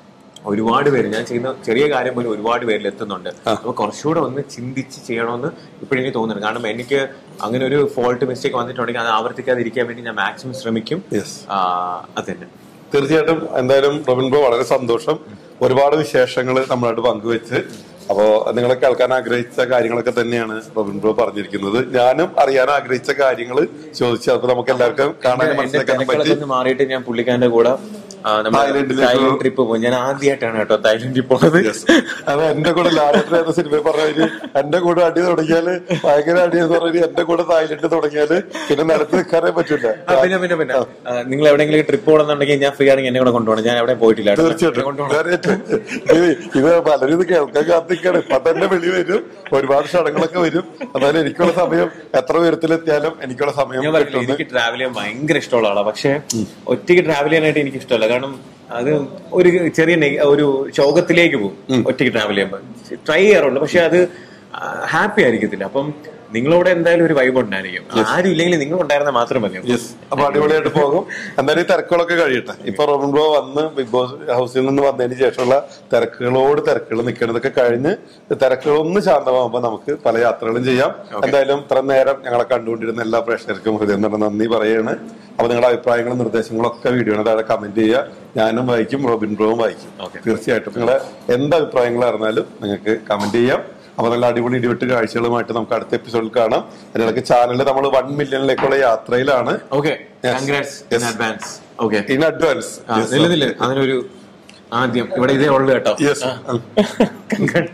ഒരുപാട് പേര് ഞാൻ ചെയ്യുന്ന ചെറിയ കാര്യം പോലും ഒരുപാട് പേരിൽ എത്തുന്നുണ്ട് അപ്പൊ കുറച്ചുകൂടെ ഒന്ന് ചിന്തിച്ച് ചെയ്യണമെന്ന് ഇപ്പോഴെനിക്ക് തോന്നുന്നു കാരണം എനിക്ക് അങ്ങനെ ഒരു ഫോൾട്ട് മിസ്റ്റേക്ക് വന്നിട്ടുണ്ടെങ്കിൽ അത് ആവർത്തിക്കാതിരിക്കാൻ വേണ്ടി ഞാൻ മാക്സിമം ശ്രമിക്കും യെസ് ആ, അതന്നെ തീർച്ചയായിട്ടും എന്തായാലും റോബിൻ ബ്രോ വളരെ സന്തോഷം ഒരുപാട് വിശേഷങ്ങൾ നമ്മളായിട്ട് പങ്കുവെച്ച് അപ്പോ നിങ്ങളെ കേൾക്കാൻ ആഗ്രഹിച്ച കാര്യങ്ങളൊക്കെ തന്നെയാണ് റോബിൻ ബ്രോ പറഞ്ഞിരിക്കുന്നത് ഞാനും അറിയാൻ ആഗ്രഹിച്ച കാര്യങ്ങൾ ചോദിച്ചു അപ്പൊ നമുക്ക് എല്ലാവർക്കും കാണാനും എന്റെ മനസ്സിലാക്കാനും തിരക്കുകളൊക്കെ പറ്റി ഒന്ന് മാറിയിട്ട് ഞാൻ പുള്ളിക്കാരന്റെ കൂടെ ആ, നമ്മുടെ തായ്ലൻഡിലേക്ക് തായ്ലൻഡ് ട്രിപ്പ് പോകും ഞാൻ ആദ്യമായിട്ടാണ് കേട്ടോ തായ്ലൻഡിൽ പോണത് അത് എന്റെ കൂടെ ലാലേട്ടൻ എന്ന സിനിമ പറഞ്ഞ എന്റെ കൂടെ അടി തുടങ്ങിയാല് ഭയങ്കര അടി എന്ന് പറഞ്ഞാൽ എന്റെ കൂടെ തായ്ലൻഡ് തുടങ്ങിയാല് പിന്നെ നിലത്ത് നിൽക്കാനേ പറ്റില്ല ആ, പിന്നെ പിന്നെ പിന്നെ ആ, നിങ്ങൾ എവിടെയെങ്കിലും ട്രിപ്പ് പോകണമെന്നുണ്ടെങ്കിൽ ഞാൻ ഫ്രീ ആണെങ്കിൽ എന്നെ കൂടെ കൊണ്ടുപോകണം ഞാൻ എവിടെ പോയിട്ടില്ല കേട്ടോ. എന്നെ തീർച്ചയായിട്ടും കൊണ്ടുപോകണം തീർച്ചയായിട്ടും. ഇത് ഇത് പലരും ഇത് കേൾക്കാൻ കാത്തിക്കാണ് ഇപ്പൊ തന്നെ വെളി വരും ഒരുപാട് ക്ഷണങ്ങളൊക്കെ വരും എന്നാലും എനിക്കുള്ള സമയം എത്ര ഉയരത്തിലെത്തിയാലും എനിക്കുള്ള സമയം ഞാൻ പറഞ്ഞില്ല കിട്ടുന്നു എനിക്ക് ട്രാവൽ ചെയ്യാൻ ഭയങ്കര ഇഷ്ടമുള്ള ആളാണ് പക്ഷെ ഒറ്റയ്ക്ക് ട്രാവൽ ചെയ്യാനായിട്ട് എനിക്ക് ഇഷ്ടമല്ല കാരണം അത് ഒരു ചെറിയ നെഗ- ഒരു ശോകത്തിലേക്ക് പോകും ഒറ്റയ്ക്ക് ട്രാവൽ ചെയ്യുമ്പോൾ ട്രൈ ചെയ്യാറുണ്ട് പക്ഷെ അത് ഹാപ്പി ആയിരിക്കത്തില്ല അപ്പം നിങ്ങളോട് എന്തായാലും ഒരു വൈബ് ഉണ്ടായിരിക്കും ആരും ഇല്ലെങ്കിൽ നിങ്ങൾ ഉണ്ടായിരുന്നാൽ മാത്രം മതി യെസ് അപ്പൊ അടിപൊളിയായിട്ട് പോകും എന്തായാലും ഈ തിരക്കുകളൊക്കെ കഴിയട്ടെ ഇപ്പൊ റോബിൻ ബ്രോ വന്ന് ബിഗ് ബോസ് ഹൗസിൽ നിന്ന് വന്നതിന് ശേഷമുള്ള തിരക്കുകളോട് തിരക്കുകൾ നിൽക്കുന്നതൊക്കെ കഴിഞ്ഞ് തിരക്കുകളൊന്ന് ശാന്തമാകുമ്പോൾ നമുക്ക് പല യാത്രകളും ചെയ്യാം എന്തായാലും ഇത്ര നേരം ഞങ്ങളെ കണ്ടുകൊണ്ടിരുന്ന എല്ലാ പ്രേക്ഷകർക്കും ഹൃദയം നിറഞ്ഞ നന്ദി പറയാണ് അപ്പൊ നിങ്ങളുടെ അഭിപ്രായങ്ങളും നിർദ്ദേശങ്ങളും ഒക്കെ വീഡിയോയുടെ താഴെ കമന്റ് ചെയ്യുക ഞാനും വായിക്കും റോബിൻ ബ്രോവും വായിക്കും Okay. തീർച്ചയായിട്ടും നിങ്ങളെ എന്ത് അഭിപ്രായങ്ങളായിരുന്നാലും നിങ്ങൾക്ക് കമന്റ് ചെയ്യാം അപ്പൊ നല്ല അടിപൊളി ഇടിവെട്ട് കാഴ്ചകളുമായിട്ട് നമുക്ക് അടുത്ത എപ്പിസോഡിൽ കാണാം അതിനിടയ്ക്ക് ചാനലിൽ നമ്മൾ വൺ മില്യണിലേക്കുള്ള യാത്രയിലാണ് okay Yes. Congrats in advance okay in advance നിലനില്ല അതിനൊരു ആദ്യം ഇവിടെ ഇതേ ഉള്ളു കേട്ടോ യെസ് Congrats.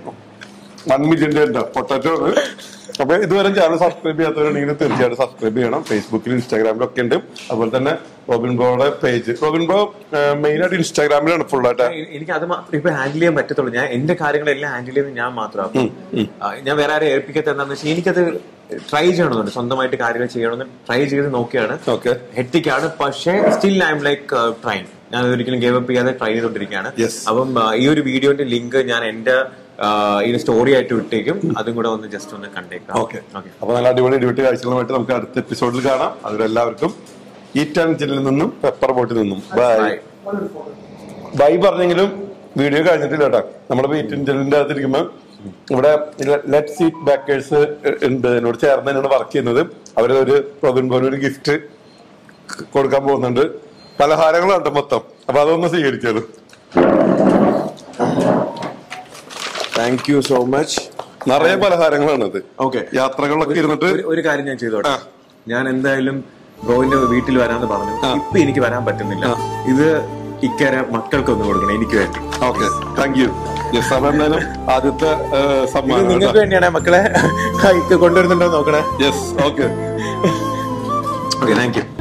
വൺ മില്യന്റെ ഉണ്ടോ പൊട്ടറ്റോ അപ്പൊ ഇതുവരെ ചാനൽ സബ്സ്ക്രൈബ് ചെയ്യാത്തവരുണ്ടെങ്കിൽ തീർച്ചയായിട്ടും സബ്സ്ക്രൈബ് ചെയ്യണം ഫേസ്ബുക്കിലും ഇൻസ്റ്റാഗ്രാമിലും ഒക്കെ ഉണ്ട് അതുപോലെ തന്നെ റോബിൻ ബ്രോയുടെ പേജ് റോബിൻ ബ്രോ മെയിൻ ആയിട്ട് ഇൻസ്റ്റാഗ്രാമിലാണ് ഫുൾ ആയിട്ട് എ- എനിക്ക് അത് മാത്രം ഇപ്പൊ ഹാൻഡിൽ ചെയ്യാൻ പറ്റത്തുള്ളൂ ഞാൻ എന്റെ കാര്യങ്ങളെല്ലാം ഹാൻഡിൽ ചെയ്യുന്നത് ഞാൻ മാത്രമാണ് ഞാൻ വേറെ ആരെ ഏൽപ്പിക്കാത്ത എന്താണെന്ന് വെച്ചാൽ എനിക്കത് ട്രൈ ചെയ്യണമെന്നുണ്ട് സ്വന്തമായിട്ട് കാര്യങ്ങൾ ചെയ്യണമെന്ന് ട്രൈ ചെയ്ത് നോക്കിയാണ് ഓക്കെ ഹെറ്റിക്കാണ് പക്ഷേ still I'm like trying ഞാൻ ഒരിക്കലും ഗേവ് അപ്പ് ചെയ്യാതെ ട്രൈ ചെയ്തുകൊണ്ടിരിക്കുകയാണ് Yes. അപ്പം ആ, ഈ ഒരു വീഡിയോന്റെ ലിങ്ക് ഞാൻ എന്റെ ആ, ഈ സ്റ്റോറി ആയിട്ട് വിട്ടേക്കും അതും കൂടെ ഒന്ന് ജസ്റ്റ് ഒന്ന് കണ്ടേക്കാം ഓക്കെ ഓക്കെ അപ്പൊ നല്ല അടിപൊളി ഇടിവെട്ട് കാഴ്ചകളുമായിട്ട് നമുക്ക് അടുത്ത എപ്പിസോഡിൽ കാണാം അതിലെല്ലാവർക്കും ഈറ്റ് ആൻഡ് ചില്ലിൽ നിന്നും പെപ്പർ ബോട്ടിൽ നിന്നും ബൈ ബൈ ബൈ പറഞ്ഞെങ്കിലും വീഡിയോ കഴിഞ്ഞിട്ടില്ല കേട്ടോ നമ്മുടെ ഈറ്റ് ആൻഡ് ചില്ലിന്റെ അകത്തിരിക്കുമ്പോ ഇവിടെ ലെറ്റ് സീറ്റ് ബാക്കേഴ്സ് ഉണ്ട് എന്നോട് ചേർന്ന് എന്നോട് വർക്ക് ചെയ്യുന്നത് അവര് ഒരു റോബിൻ പോലെ ഒരു ഗിഫ്റ്റ് കൊടുക്കാൻ പോകുന്നുണ്ട് പലഹാരങ്ങളുണ്ട് മൊത്തം അപ്പൊ അതൊന്ന് സ്വീകരിച്ചത് താങ്ക് യു സോ മച്ച് നിറയെ പലഹാരങ്ങളാണത് ഓക്കെ യാത്രകളിലൊക്കെ ഇരുന്നിട്ട് ഒരു- ഒരു കാര്യം ഞാൻ ചെയ്തോട്ടെ ആ. ഞാൻ എന്തായാലും ബ്രോയിന്റെ വീട്ടിൽ വരാന്ന് പറഞ്ഞു ഇപ്പൊ എനിക്ക് വരാൻ പറ്റുന്നില്ല ഇത് ഇക്കര മക്കൾക്കൊന്ന് കൊടുക്കണം എനിക്ക് വേണ്ടി ഓക്കെ താങ്ക് യു യെസ് അപ്പൊ എന്തായാലും ആദ്യത്തെ ഇത് സമ്മാനം നിങ്ങൾക്ക് വേണ്ടിയാണ് മക്കളെ ഇക്ക കൊണ്ടുവരുന്നുണ്ടോ നോക്കണേ yes okay okay thank U